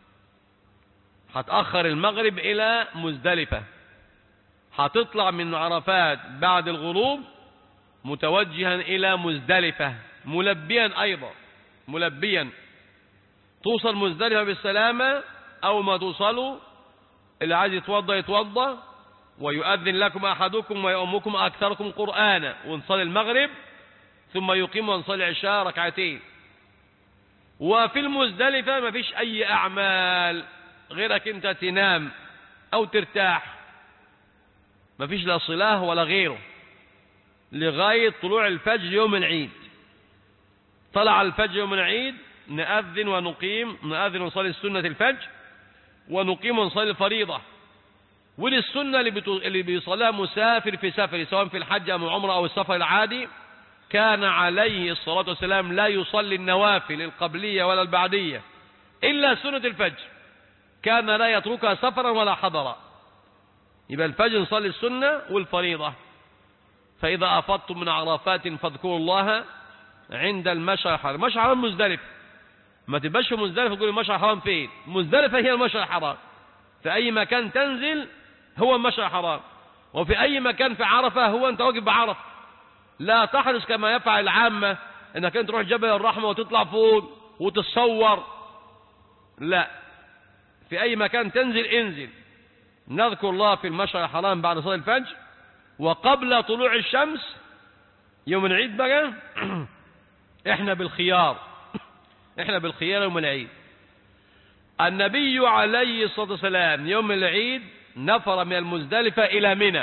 هتاخر المغرب الى مزدلفه هتطلع من عرفات بعد الغروب متوجها الى مزدلفه ملبيا ايضا ملبيا توصل مزدلفه بالسلامه او ما توصلوا اللي عايز يتوضى يتوضى ويؤذن لكم أحدكم ويؤمكم أكثركم قرآنا ونصلي المغرب ثم يقيم ونصلي العشاء ركعتين وفي المزدلفة ما فيش أي أعمال غيرك أنت تنام أو ترتاح ما فيش لا صلاة ولا غيره لغاية طلوع الفجر يوم العيد طلع الفجر يوم العيد نأذن ونقيم نأذن ونصلي سنة الفجر ونقيم ونصلي الفريضة وللسنة اللي, بتو... اللي بيصليها مسافر في سفر سواء في الحج أو العمرة أو السفر العادي كان عليه الصلاة والسلام لا يصلي النوافل القبلية ولا البعدية إلا سنة الفجر كان لا يتركها سفرا ولا حضرا يبقى الفجر نصلي السنة والفريضة فإذا أفضتم من عرفات فاذكروا الله عند المشعر الحرام المشعر الحرام مزدلف ما تبقاش في مزدلفة تقول المشعر الحرام فين مزدلفة هي المشعر الحرام في أي مكان تنزل هو المشعر الحرام وفي أي مكان في عرفة هو أنت واقف بعرفة لا تحرص كما يفعل العامة انك انت تروح جبل الرحمة وتطلع فوق وتتصور لا في أي مكان تنزل انزل نذكر الله في المشعر الحرام بعد صلاة الفجر وقبل طلوع الشمس يوم العيد بقى احنا بالخيار احنا بالخيار يوم العيد النبي عليه الصلاة والسلام يوم العيد نفر من المزدلفة إلى منى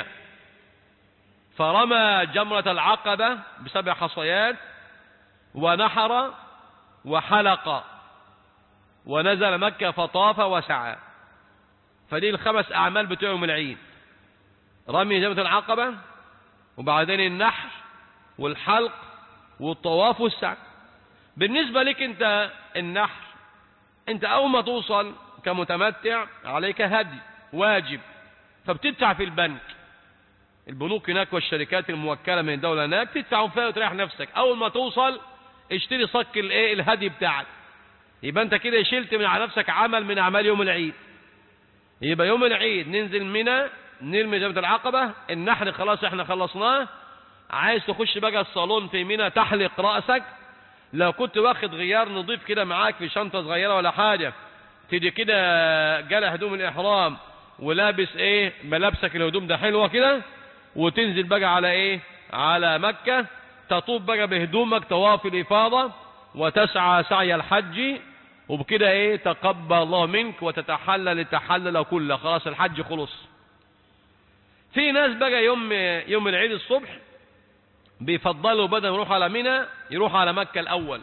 فرمى جمرة العقبة بسبع حصيات ونحر وحلق ونزل مكة فطاف وسعى فدي الخمس أعمال بتوع يوم العيد رمي جمرة العقبة وبعدين النحر والحلق والطواف والسعي بالنسبة لك انت النحر انت اول ما توصل كمتمتع عليك هدي واجب فبتدفع في البنك البنوك هناك والشركات الموكلة من الدولة هناك تدفع فيها وتريح نفسك اول ما توصل اشتري صك الايه الهدي بتاعك يبقى انت كده شلت من على نفسك عمل من اعمال يوم العيد يبقى يوم العيد ننزل منى نرمي جبهة العقبة النحر خلاص احنا خلصناه عايز تخش بقى الصالون في منى تحلق رأسك لو كنت واخد غيار نضيف كده معاك في شنطة صغيرة ولا حاجة تيجي كده جالة هدوم الإحرام ولابس ايه ملابسك الهدوم ده حلوة كده وتنزل بقى على ايه على مكة تطوف بقى بهدومك طواف الإفاضة وتسعى سعي الحج وبكده ايه تقبل الله منك وتتحلل التحلل كله خلاص الحج خلص في ناس بقى يوم يوم العيد الصبح بيفضلوا بدل يروح على منى يروح على مكة الأول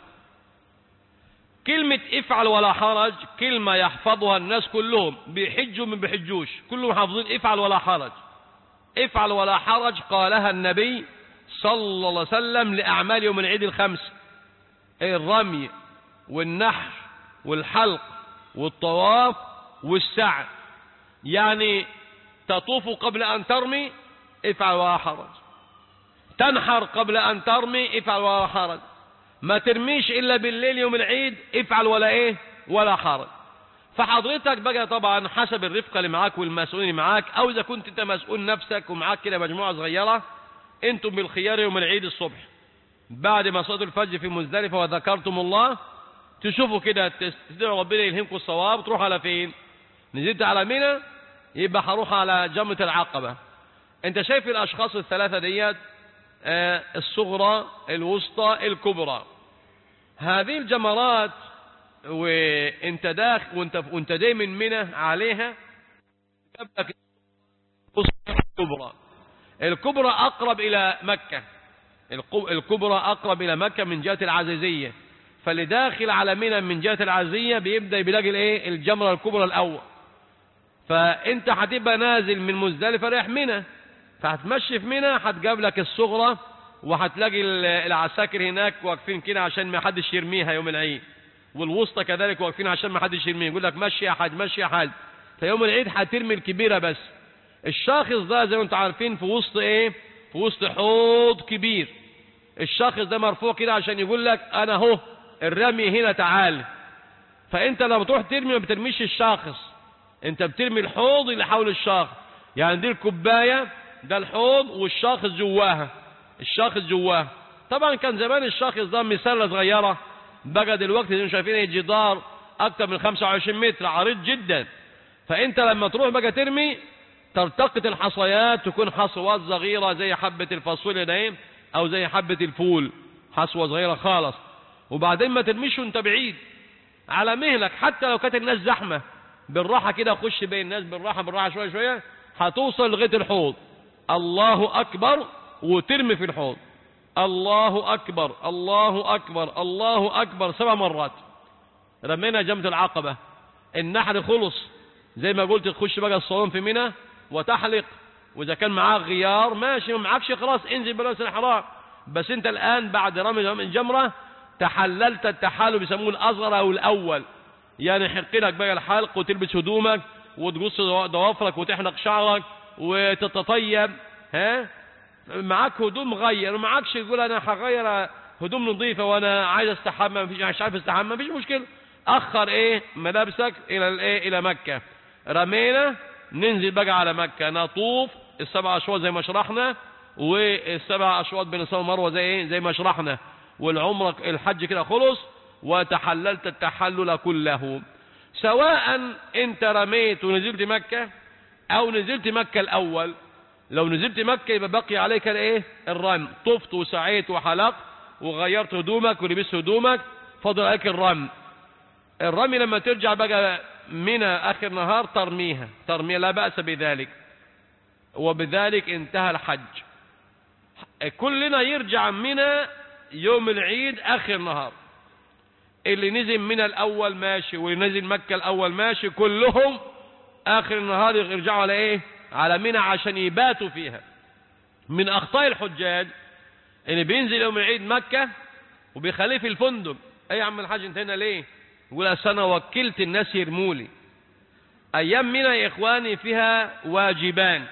كلمة افعل ولا حرج كلمة يحفظها الناس كلهم بيحجوا من بيحجوش كلهم حافظين افعل ولا حرج افعل ولا حرج قالها النبي صلى الله عليه وسلم لأعمال يوم العيد الخمس الرمي والنحر والحلق والطواف والسعي يعني تطوف قبل أن ترمي افعل ولا حرج تنحر قبل أن ترمي افعل ولا حرج ما ترميش إلا بالليل يوم العيد افعل ولا إيه ولا حرج فحضرتك بقى طبعا حسب الرفقة اللي معاك والمسؤولين اللي معاك أو إذا كنت أنت مسؤول نفسك ومعاك كده مجموعة صغيرة أنتم بالخيار يوم العيد الصبح بعد ما صلاه الفجر في مزدلفة وذكرتم الله تشوفوا كده تدعوا ربنا يلهمكم الصواب تروح على فين نزلت على منى يبقى هروح على جمرة العقبة انت شايف الاشخاص الثلاثة ديت آه الصغرى الوسطى الكبرى هذه الجمرات وانت داخل وانت وانت جاي من منى عليها جنبك الكبرى الكبرى اقرب الى مكة الكبرى اقرب الى مكة من جهة العزيزية فاللي داخل على منى من جهة العزيزية بيبدأ بيلاقي الايه الجمرة الكبرى الاول فانت هتبقى نازل من مزدلفة رايح منى فهتمشي في منى هتقابلك الصغرى وهتلاقي العساكر هناك واقفين كده عشان ما حدش يرميها يوم العيد والوسطى كذلك واقفين عشان ما حدش يرميها يقول لك مشي يا حاج مشي يا حاج فيوم العيد هترمي الكبيرة بس الشاخص ده زي ما انتم عارفين في وسط ايه في وسط حوض كبير الشاخص ده مرفوع كده عشان يقول لك انا اهو الرمي هنا تعال فانت لما تروح ترمي ما بترميش الشاخص انت بترمي الحوض اللي حول الشاخص يعني دي الكوبايه ده الحوض والشاخص جواها الشاخص جواها طبعا كان زمان الشاخص ده مسله صغيره بقى دلوقتي زي شايفين الجدار اكتر من 25 متر عريض جدا فانت لما تروح بقى ترمي تلتقط الحصيات تكون حصوات صغيره زي حبه الفاصوليا ده او زي حبه الفول حصوه صغيره خالص وبعدين ما ترميش وانت بعيد على مهلك حتى لو كانت الناس زحمه بالراحه كده خش بين الناس بالراحه بالراحه شويه شويه هتوصل لغايه الحوض الله اكبر وترمي في الحوض الله اكبر الله اكبر الله اكبر سبع مرات رمينا جمره العقبه النحر خلص زي ما قلت تخش بقى الصالون في منى وتحلق واذا كان معاك غيار ماشي ما معكش خلاص انزل بلبس الحرام بس انت الان بعد رمي الجمره تحللت التحالل بيسموه الاصغر او الاول يعني يحق لك بقى الحلق وتلبس هدومك وتقص ضوافرك وتحلق شعرك وتتطيب ها معاك هدوم غير معكش تقول انا هغير هدوم نظيفه وانا عايز استحمى مفيش مش عارف استحمى مفيش مشكله اخر ايه ملابسك الى الايه الى مكه رمينا ننزل بقى على مكه نطوف السبع اشواط زي ما شرحنا والسبع اشواط بين الصفا والمروه زي ايه زي ما شرحنا والعمره الحج كده خلص وتحللت التحلل كله سواء انت رميت ونزلت مكة او نزلت مكة الاول لو نزلت مكة يبقى بقي عليك الايه الرمي طفت وسعيت وحلقت وغيرت هدومك ولبست هدومك فضل عليك الرمي الرمي لما ترجع بقى من اخر نهار ترميها ترميها لا بأس بذلك وبذلك انتهى الحج كلنا يرجع منا يوم العيد اخر نهار اللي نزل من الاول ماشي واللي نزل مكة الاول ماشي كلهم اخر النهار يرجعوا على ايه على منى عشان يباتوا فيها من اخطاء الحجاج ان بينزل يوم العيد مكة وبيخليه في الفندق اي يا عم الحاج انت هنا ليه يقول اصل انا وكلت الناس يرمولي ايام منى يا اخواني فيها واجبان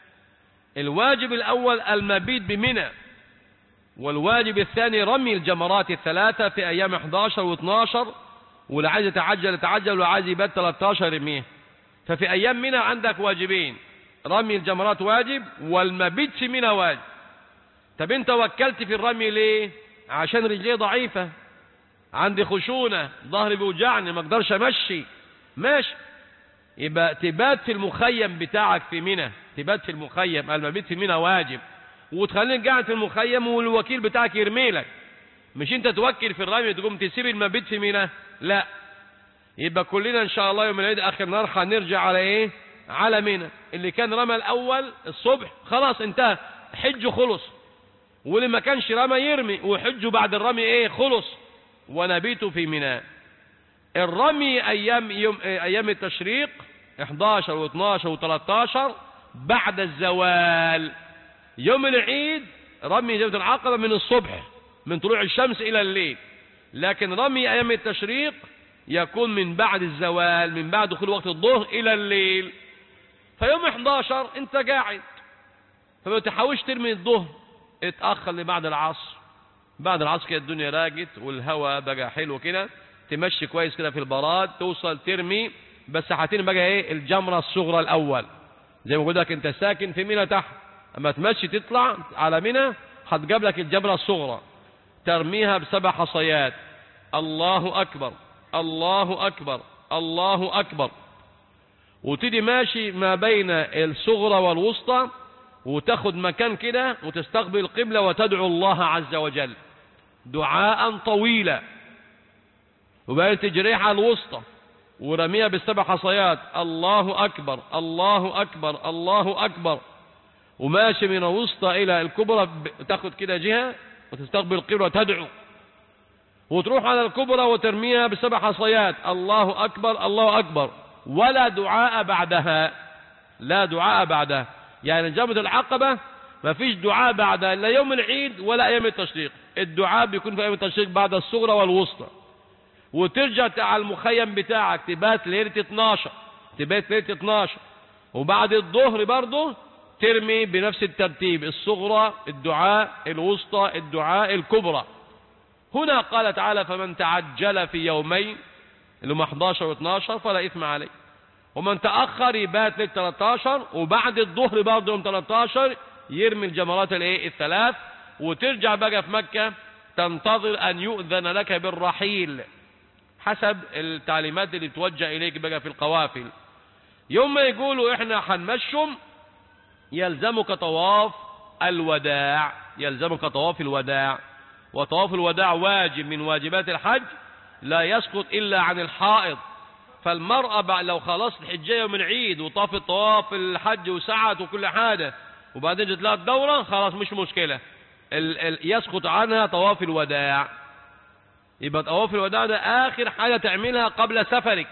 الواجب الاول المبيت بمنى والواجب الثاني رمي الجمرات الثلاثة في ايام 11 و12 واللي عايز يتعجل يتعجل واللي عايز يبات 13 يرميه ففي ايام منى عندك واجبين رمي الجمرات واجب والمبيت في منى واجب طب انت وكلت في الرمي ليه عشان رجليه ضعيفة عندي خشونة ظهري بيوجعني ما اقدرش امشي ماشي يبقى تبات في المخيم بتاعك في منى تبات في المخيم المبيت في منى واجب وتخليك قاعد في المخيم والوكيل بتاعك يرمي لك مش انت توكل في الرمي تقوم تسيب المبيت في منى لا يبقى كلنا ان شاء الله يوم العيد اخر نهار هنرجع على ايه على منى اللي كان رمى الاول الصبح خلاص انتهى حجه خلص واللي ما كانش رمى يرمي وحجه بعد الرمي ايه خلص ونبيت في منى الرمي ايام يوم ايام التشريق 11 و12 و13 بعد الزوال يوم العيد رمي جبل العقبة من الصبح من طلوع الشمس الى الليل لكن رمي ايام التشريق يكون من بعد الزوال من بعد دخول وقت الظهر الى الليل فيوم 11 انت قاعد فما تحاولش ترمي الظهر اتأخر لبعد العصر بعد العصر كده الدنيا راجت والهواء بقى حلو كده تمشي كويس كده في البراد توصل ترمي بس هترمي بقى ايه الجمرة الصغرى الاول زي ما قلت لك انت ساكن في منى تحت اما تمشي تطلع على منى هتجاب لك الجمرة الصغرى ترميها بسبع حصيات الله اكبر الله اكبر الله اكبر وتدي ماشي ما بين الصغرى والوسطى وتاخد مكان كده وتستقبل القبلة وتدعو الله عز وجل دعاء طويلا وبعدين تجريح على الوسطى ورميها بالسبع حصيات الله أكبر الله أكبر الله أكبر وماشي من الوسطى إلى الكبرى تاخد كده جهة وتستقبل القبلة وتدعو وتروح على الكبرى وترميها بسبع حصيات الله أكبر الله أكبر ولا دعاء بعدها لا دعاء بعدها يعني جبهة العقبة ما فيش دعاء بعدها لا يوم العيد ولا أيام التشريق الدعاء بيكون في أيام التشريق بعد الصغرى والوسطى وترجع على المخيم بتاعك تبات ليلة 12 تبات ليلة 12 وبعد الظهر برضه ترمي بنفس الترتيب الصغرى الدعاء الوسطى الدعاء الكبرى هنا قال تعالى فمن تعجل في يومين اللي هم 11 و12 فلا إثم عليه ومن تأخر يبات ليلة 13 وبعد الظهر برضه يوم 13 يرمي الجمرات الايه الثلاث وترجع بقى في مكة تنتظر أن يؤذن لك بالرحيل حسب التعليمات اللي توجه إليك بقى في القوافل يوم ما يقولوا احنا هنمشهم يلزمك طواف الوداع يلزمك طواف الوداع وطواف الوداع واجب من واجبات الحج لا يسقط إلا عن الحائض فالمرأة لو خلصت الحجية من عيد وطاف الطواف الحج وسعت وكل حاجة وبعدين جت لها الدورة خلاص مش مشكلة ال ال يسقط عنها طواف الوداع يبقى طواف الوداع ده آخر حاجة تعملها قبل سفرك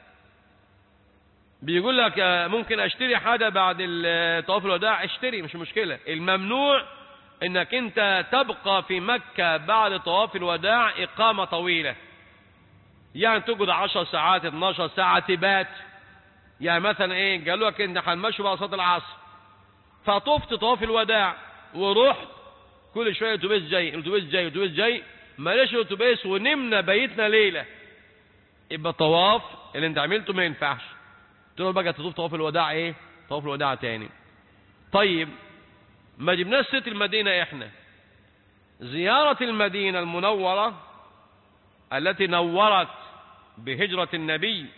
بيقول لك ممكن اشتري حاجة بعد طواف الوداع اشتري مش مشكلة الممنوع انك انت تبقى في مكة بعد طواف الوداع اقامة طويلة يعني تقعد 10 ساعات 12 ساعة تبات يعني مثلا ايه قالوا لك انت هنمشوا بقى صلاة العصر فطفت طواف الوداع ورحت كل شوية اتوبيس جاي اتوبيس جاي اتوبيس جاي ماليش اتوبيس ونمنا بيتنا ليلة يبقى طواف اللي انت عملته ما ينفعش تقول بقى تطوف طواف الوداع ايه طواف الوداع تاني طيب ما جبناش ست المدينة احنا زيارة المدينة المنورة التي نورت بهجرة النبي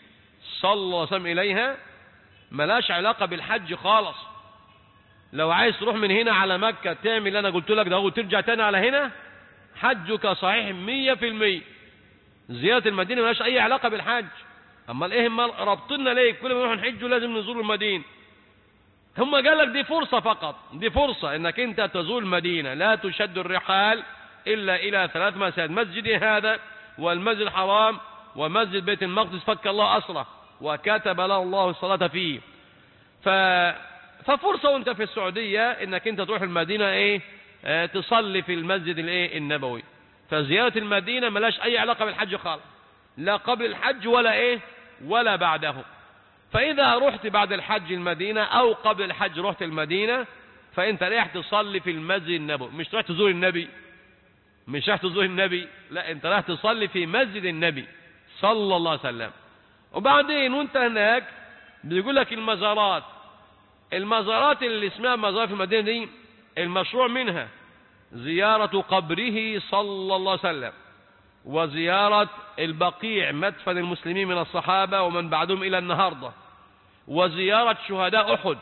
صلى الله عليه وسلم إليها ملاش علاقة بالحج خالص لو عايز تروح من هنا على مكة تعمل اللي أنا قلت لك ده وترجع تاني على هنا حجك صحيح مية في المية زيارة المدينة ملاش أي علاقة بالحج أما إيه ما ربطنا ليه كل ما نروح نحج لازم نزور المدينة هم قال لك دي فرصة فقط دي فرصة انك انت تزور المدينة لا تشد الرحال الا الى ثلاث مساجد مسجدي هذا والمسجد الحرام ومسجد بيت المقدس فك الله أسره وكتب له الله الصلاة فيه ف... ففرصة وانت في السعودية انك انت تروح المدينة ايه اه تصلي في المسجد الايه النبوي فزيارة المدينة ملاش اي علاقة بالحج خالص لا قبل الحج ولا ايه ولا بعده فإذا رحت بعد الحج المدينة أو قبل الحج رحت المدينة فأنت رايح تصلي في المسجد النبوي مش رايح تزور النبي مش رايح تزور النبي لا أنت رايح تصلي في مسجد النبي صلى الله عليه وسلم وبعدين وانت هناك بيقول لك المزارات المزارات اللي اسمها مزارات في المدينة دي المشروع منها زيارة قبره صلى الله عليه وسلم وزيارة البقيع مدفن المسلمين من الصحابة ومن بعدهم إلى النهاردة وزيارة شهداء أحد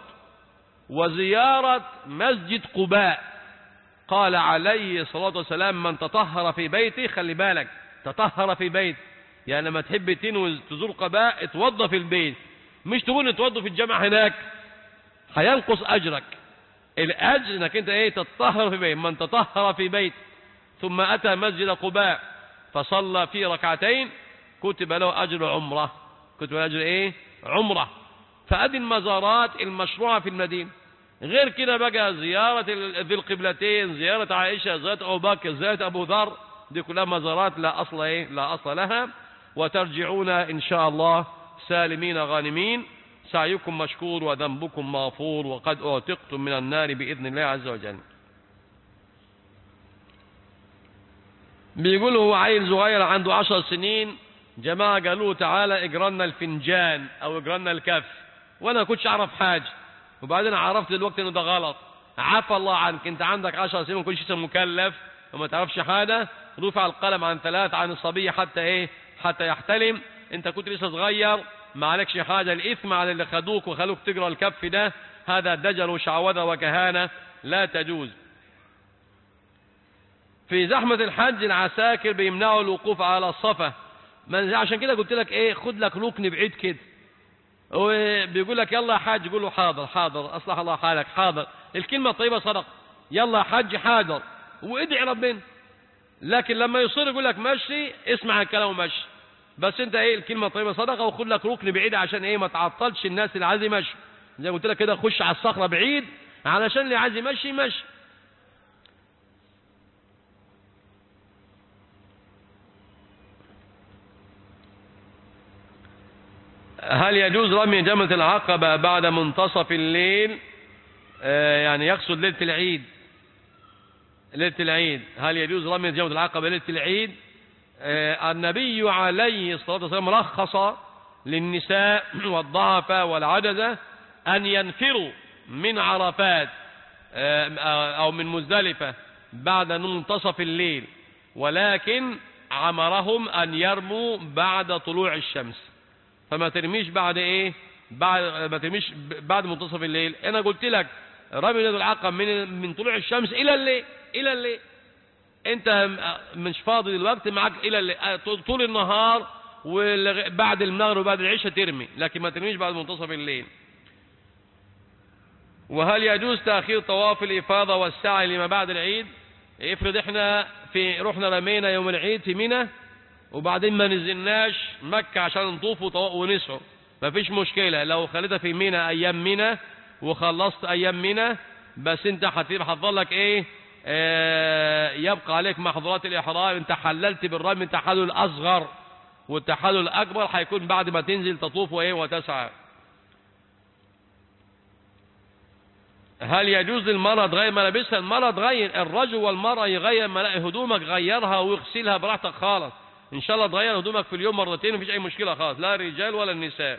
وزيارة مسجد قباء قال عليه الصلاة والسلام من تطهر في بيته خلي بالك تطهر في بيت يعني لما تحب تنوي تزور قباء اتوضى في البيت مش تقول اتوضى في الجامع هناك هينقص أجرك الأجر انك انت ايه تطهر في بيت من تطهر في بيت ثم أتى مسجد قباء فصلى في ركعتين كتب له أجر عمره كتب له أجر إيه عمره فأدي المزارات المشروعة في المدينة غير كده بقى زيارة ذي القبلتين زيارة عائشة زيارة أبو بكر زيارة أبو ذر دي كلها مزارات لا أصل إيه لا أصل لها وترجعون إن شاء الله سالمين غانمين سعيكم مشكور وذنبكم مغفور وقد أعتقتم من النار بإذن الله عز وجل بيقول هو عيل صغير عنده عشر سنين جماعة قالوا تعالى اجرنا الفنجان او اجرنا الكف وانا كنتش اعرف حاجة وبعدين عرفت دلوقتي انه ده غلط عفى الله عنك انت عندك عشر سنين ما كنتش مكلف وما تعرفش حاجة رفع القلم عن ثلاث عن الصبي حتى ايه حتى يحتلم انت كنت لسه صغير ما عليكش حاجة الاثم على اللي خدوك وخلوك تجرى الكف ده هذا دجل وشعوذة وكهانة لا تجوز في زحمة الحج العساكر بيمنعوا الوقوف على الصفا من عشان كده قلت لك ايه خد لك ركن بعيد كده وبيقول لك يلا يا حاج يقول له حاضر حاضر اصلح الله حالك حاضر الكلمة الطيبة صدق يلا يا حاج حاضر وادعي ربنا لكن لما يصير يقول لك مشي اسمع الكلام ومشي بس انت ايه الكلمة الطيبة صدقة وخد لك ركن بعيد عشان ايه ما تعطلش الناس اللي عايز يمشي زي ما قلت لك كده خش على الصخرة بعيد علشان اللي عايز يمشي يمشي هل يجوز رمي جمرة العقبة بعد منتصف الليل آه يعني يقصد ليلة العيد ليلة العيد هل يجوز رمي جمرة العقبة ليلة العيد آه النبي عليه الصلاة والسلام رخص للنساء والضعفاء والعجزة أن ينفروا من عرفات آه أو من مزدلفة بعد منتصف الليل ولكن عمرهم أن يرموا بعد طلوع الشمس فما ترميش بعد ايه بعد ما ترميش بعد منتصف الليل انا قلت لك رمي يد العقب من من طلوع الشمس الى الليل الى الليل انت مش فاضي دلوقتي معاك الى الليل طول النهار وبعد المغرب وبعد العشاء ترمي لكن ما ترميش بعد منتصف الليل وهل يجوز تأخير طواف الإفاضة والسعي لما بعد العيد افرض احنا في رحنا رمينا يوم العيد في منى وبعدين ما نزلناش مكة عشان نطوف ونسعوا مفيش مشكلة لو خليتها في منى أيام منى وخلصت أيام منى بس انت هتفضل لك ايه اه يبقى عليك محظورات الإحرام انت حللت بالرمي التحلل الأصغر والتحلل الأكبر هيكون بعد ما تنزل تطوف وايه وتسعى هل يجوز للمرأة تغير ملابسها المرأة تغير الرجل والمرأة يغير هدومك غيرها واغسلها براحتك خالص ان شاء الله تغير هدومك في اليوم مرتين مفيش اي مشكلة خالص لا الرجال ولا النساء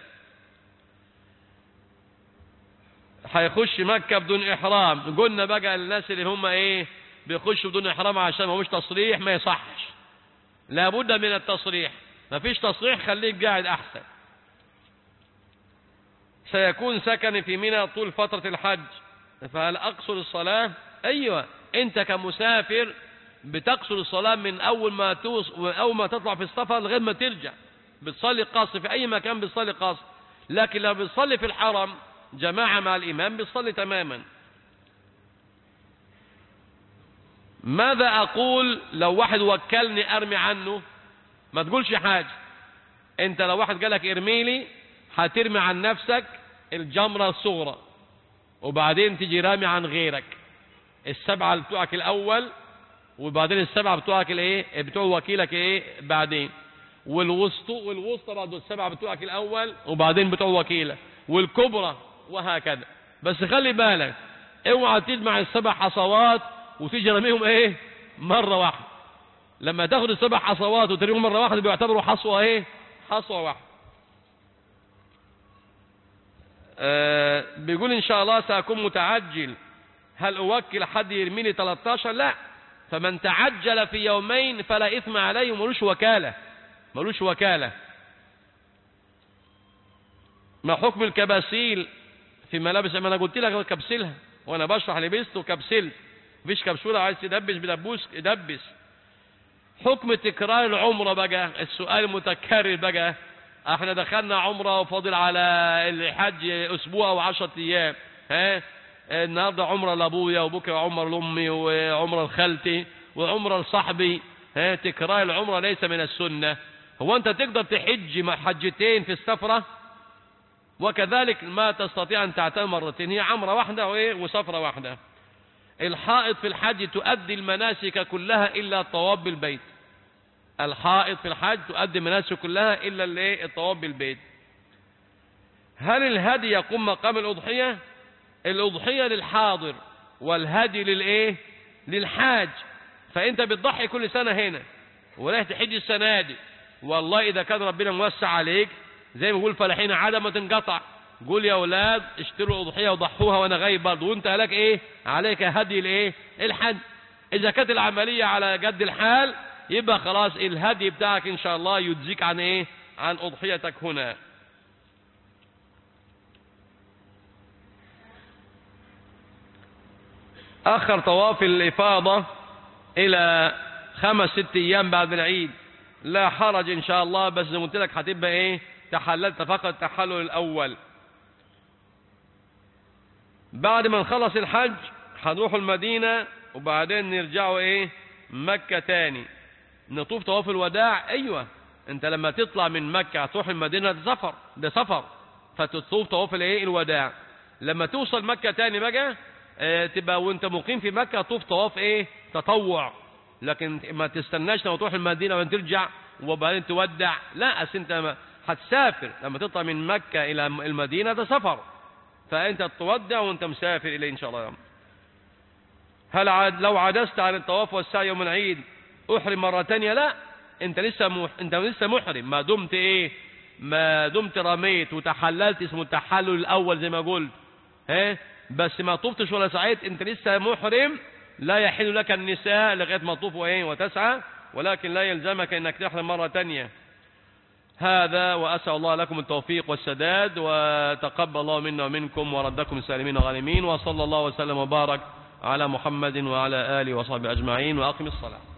هيخش مكة بدون احرام قلنا بقى الناس اللي هم ايه بيخشوا بدون احرام عشان ما مش تصريح ما يصحش لابد من التصريح مفيش تصريح خليك قاعد احسن سيكون سكني في منى طول فترة الحج فهل أقصر الصلاة أيوة أنت كمسافر بتقصر الصلاة من أول ما توص أول ما تطلع في السفر لغاية ما ترجع بتصلي قاصر في أي مكان بتصلي قاصر لكن لو بتصلي في الحرم جماعة مع الإمام بتصلي تماما ماذا أقول لو واحد وكلني أرمي عنه ما تقولش حاجة أنت لو واحد قالك ارمي لي هترمي عن نفسك الجمرة الصغرى وبعدين تيجي رامي عن غيرك السبعة بتوعك الأول وبعدين السبعة بتوعك الايه بتوع وكيلك ايه بعدين والوسطى والوسطى برضه السبعة بتوعك الأول وبعدين بتوع وكيلك والكبرى وهكذا بس خلي بالك اوعى تجمع السبع حصوات وتيجي رميهم ايه مرة واحدة لما تاخد السبع حصوات وترميهم مرة واحدة بيعتبروا حصوة ايه حصوة واحدة آه بيقول ان شاء الله سأكون متعجل هل اوكل حد يرميني 13 لا فمن تعجل في يومين فلا اثم عليه وملوش وكالة ملوش وكالة ما حكم الكباسيل في ملابس ما انا قلت لك كبسلها وانا بشرح لبست وكبسلت مفيش كبسولة عايز تدبس بدبوس دبس حكم تكرار العمرة بقى السؤال المتكرر بقى احنا دخلنا عمرة وفاضل على الحج اسبوع او عشرة ايام ها النهاردة عمرة لابويا وبكرة عمرة لامي وعمرة لخالتي وعمرة لصاحبي ها تكرار العمرة ليس من السنة هو انت تقدر تحج مع حجتين في السفرة وكذلك ما تستطيع ان تعتمر مرتين هي عمرة واحدة وايه وسفرة واحدة الحائط في الحج تؤدي المناسك كلها الا الطواف بالبيت الحائط في الحج تؤدي المناسك كلها الا الايه الطواف بالبيت هل الهدي يقوم مقام الاضحيه الاضحيه للحاضر والهدي للايه للحاج فانت بتضحي كل سنه هنا ورايح تحج السنه دي والله اذا كان ربنا موسع عليك زي ما بيقول فلاحين عاده ما تنقطع قول يا اولاد اشتروا اضحيه وضحوها وانا غايب برضه وانت لك ايه عليك هدي الايه الحج اذا كانت العمليه على قد الحال يبقى خلاص الهدي بتاعك ان شاء الله يجزيك عن ايه عن اضحيتك هنا اخر طواف الافاضه الى خمس ست ايام بعد العيد لا حرج ان شاء الله بس زي ما قلت لك هتبقى ايه تحللت فقط التحلل الاول بعد ما نخلص الحج هنروح المدينة وبعدين نرجعوا ايه مكة تاني نطوف طواف الوداع ايوه انت لما تطلع من مكة تروح المدينة ده سفر ده سفر فتطوف طواف الايه الوداع لما توصل مكة تاني بقى اه تبقى وانت مقيم في مكة تطوف طواف ايه تطوع لكن ما تستناش لما تروح المدينة وانت ترجع وبعدين تودع لا اصل انت هتسافر لما تطلع من مكة الى المدينة ده سفر فأنت تودع وأنت مسافر إليه إن شاء الله هل عاد لو عجزت عن الطواف والسعي يوم العيد أحرم مرة تانية لا أنت لسه مح... أنت لسه محرم ما دمت إيه ما دمت رميت وتحللت اسمه التحلل الأول زي ما قلت ها بس ما طفتش ولا سعيت أنت لسه محرم لا يحل لك النساء لغاية ما تطوف وإيه وتسعى ولكن لا يلزمك أنك تحرم مرة تانية هذا وأسأل الله لكم التوفيق والسداد وتقبل الله منا ومنكم وردكم سالمين غانمين وصلى الله وسلم وبارك على محمد وعلى آله وصحبه أجمعين وأقم الصلاة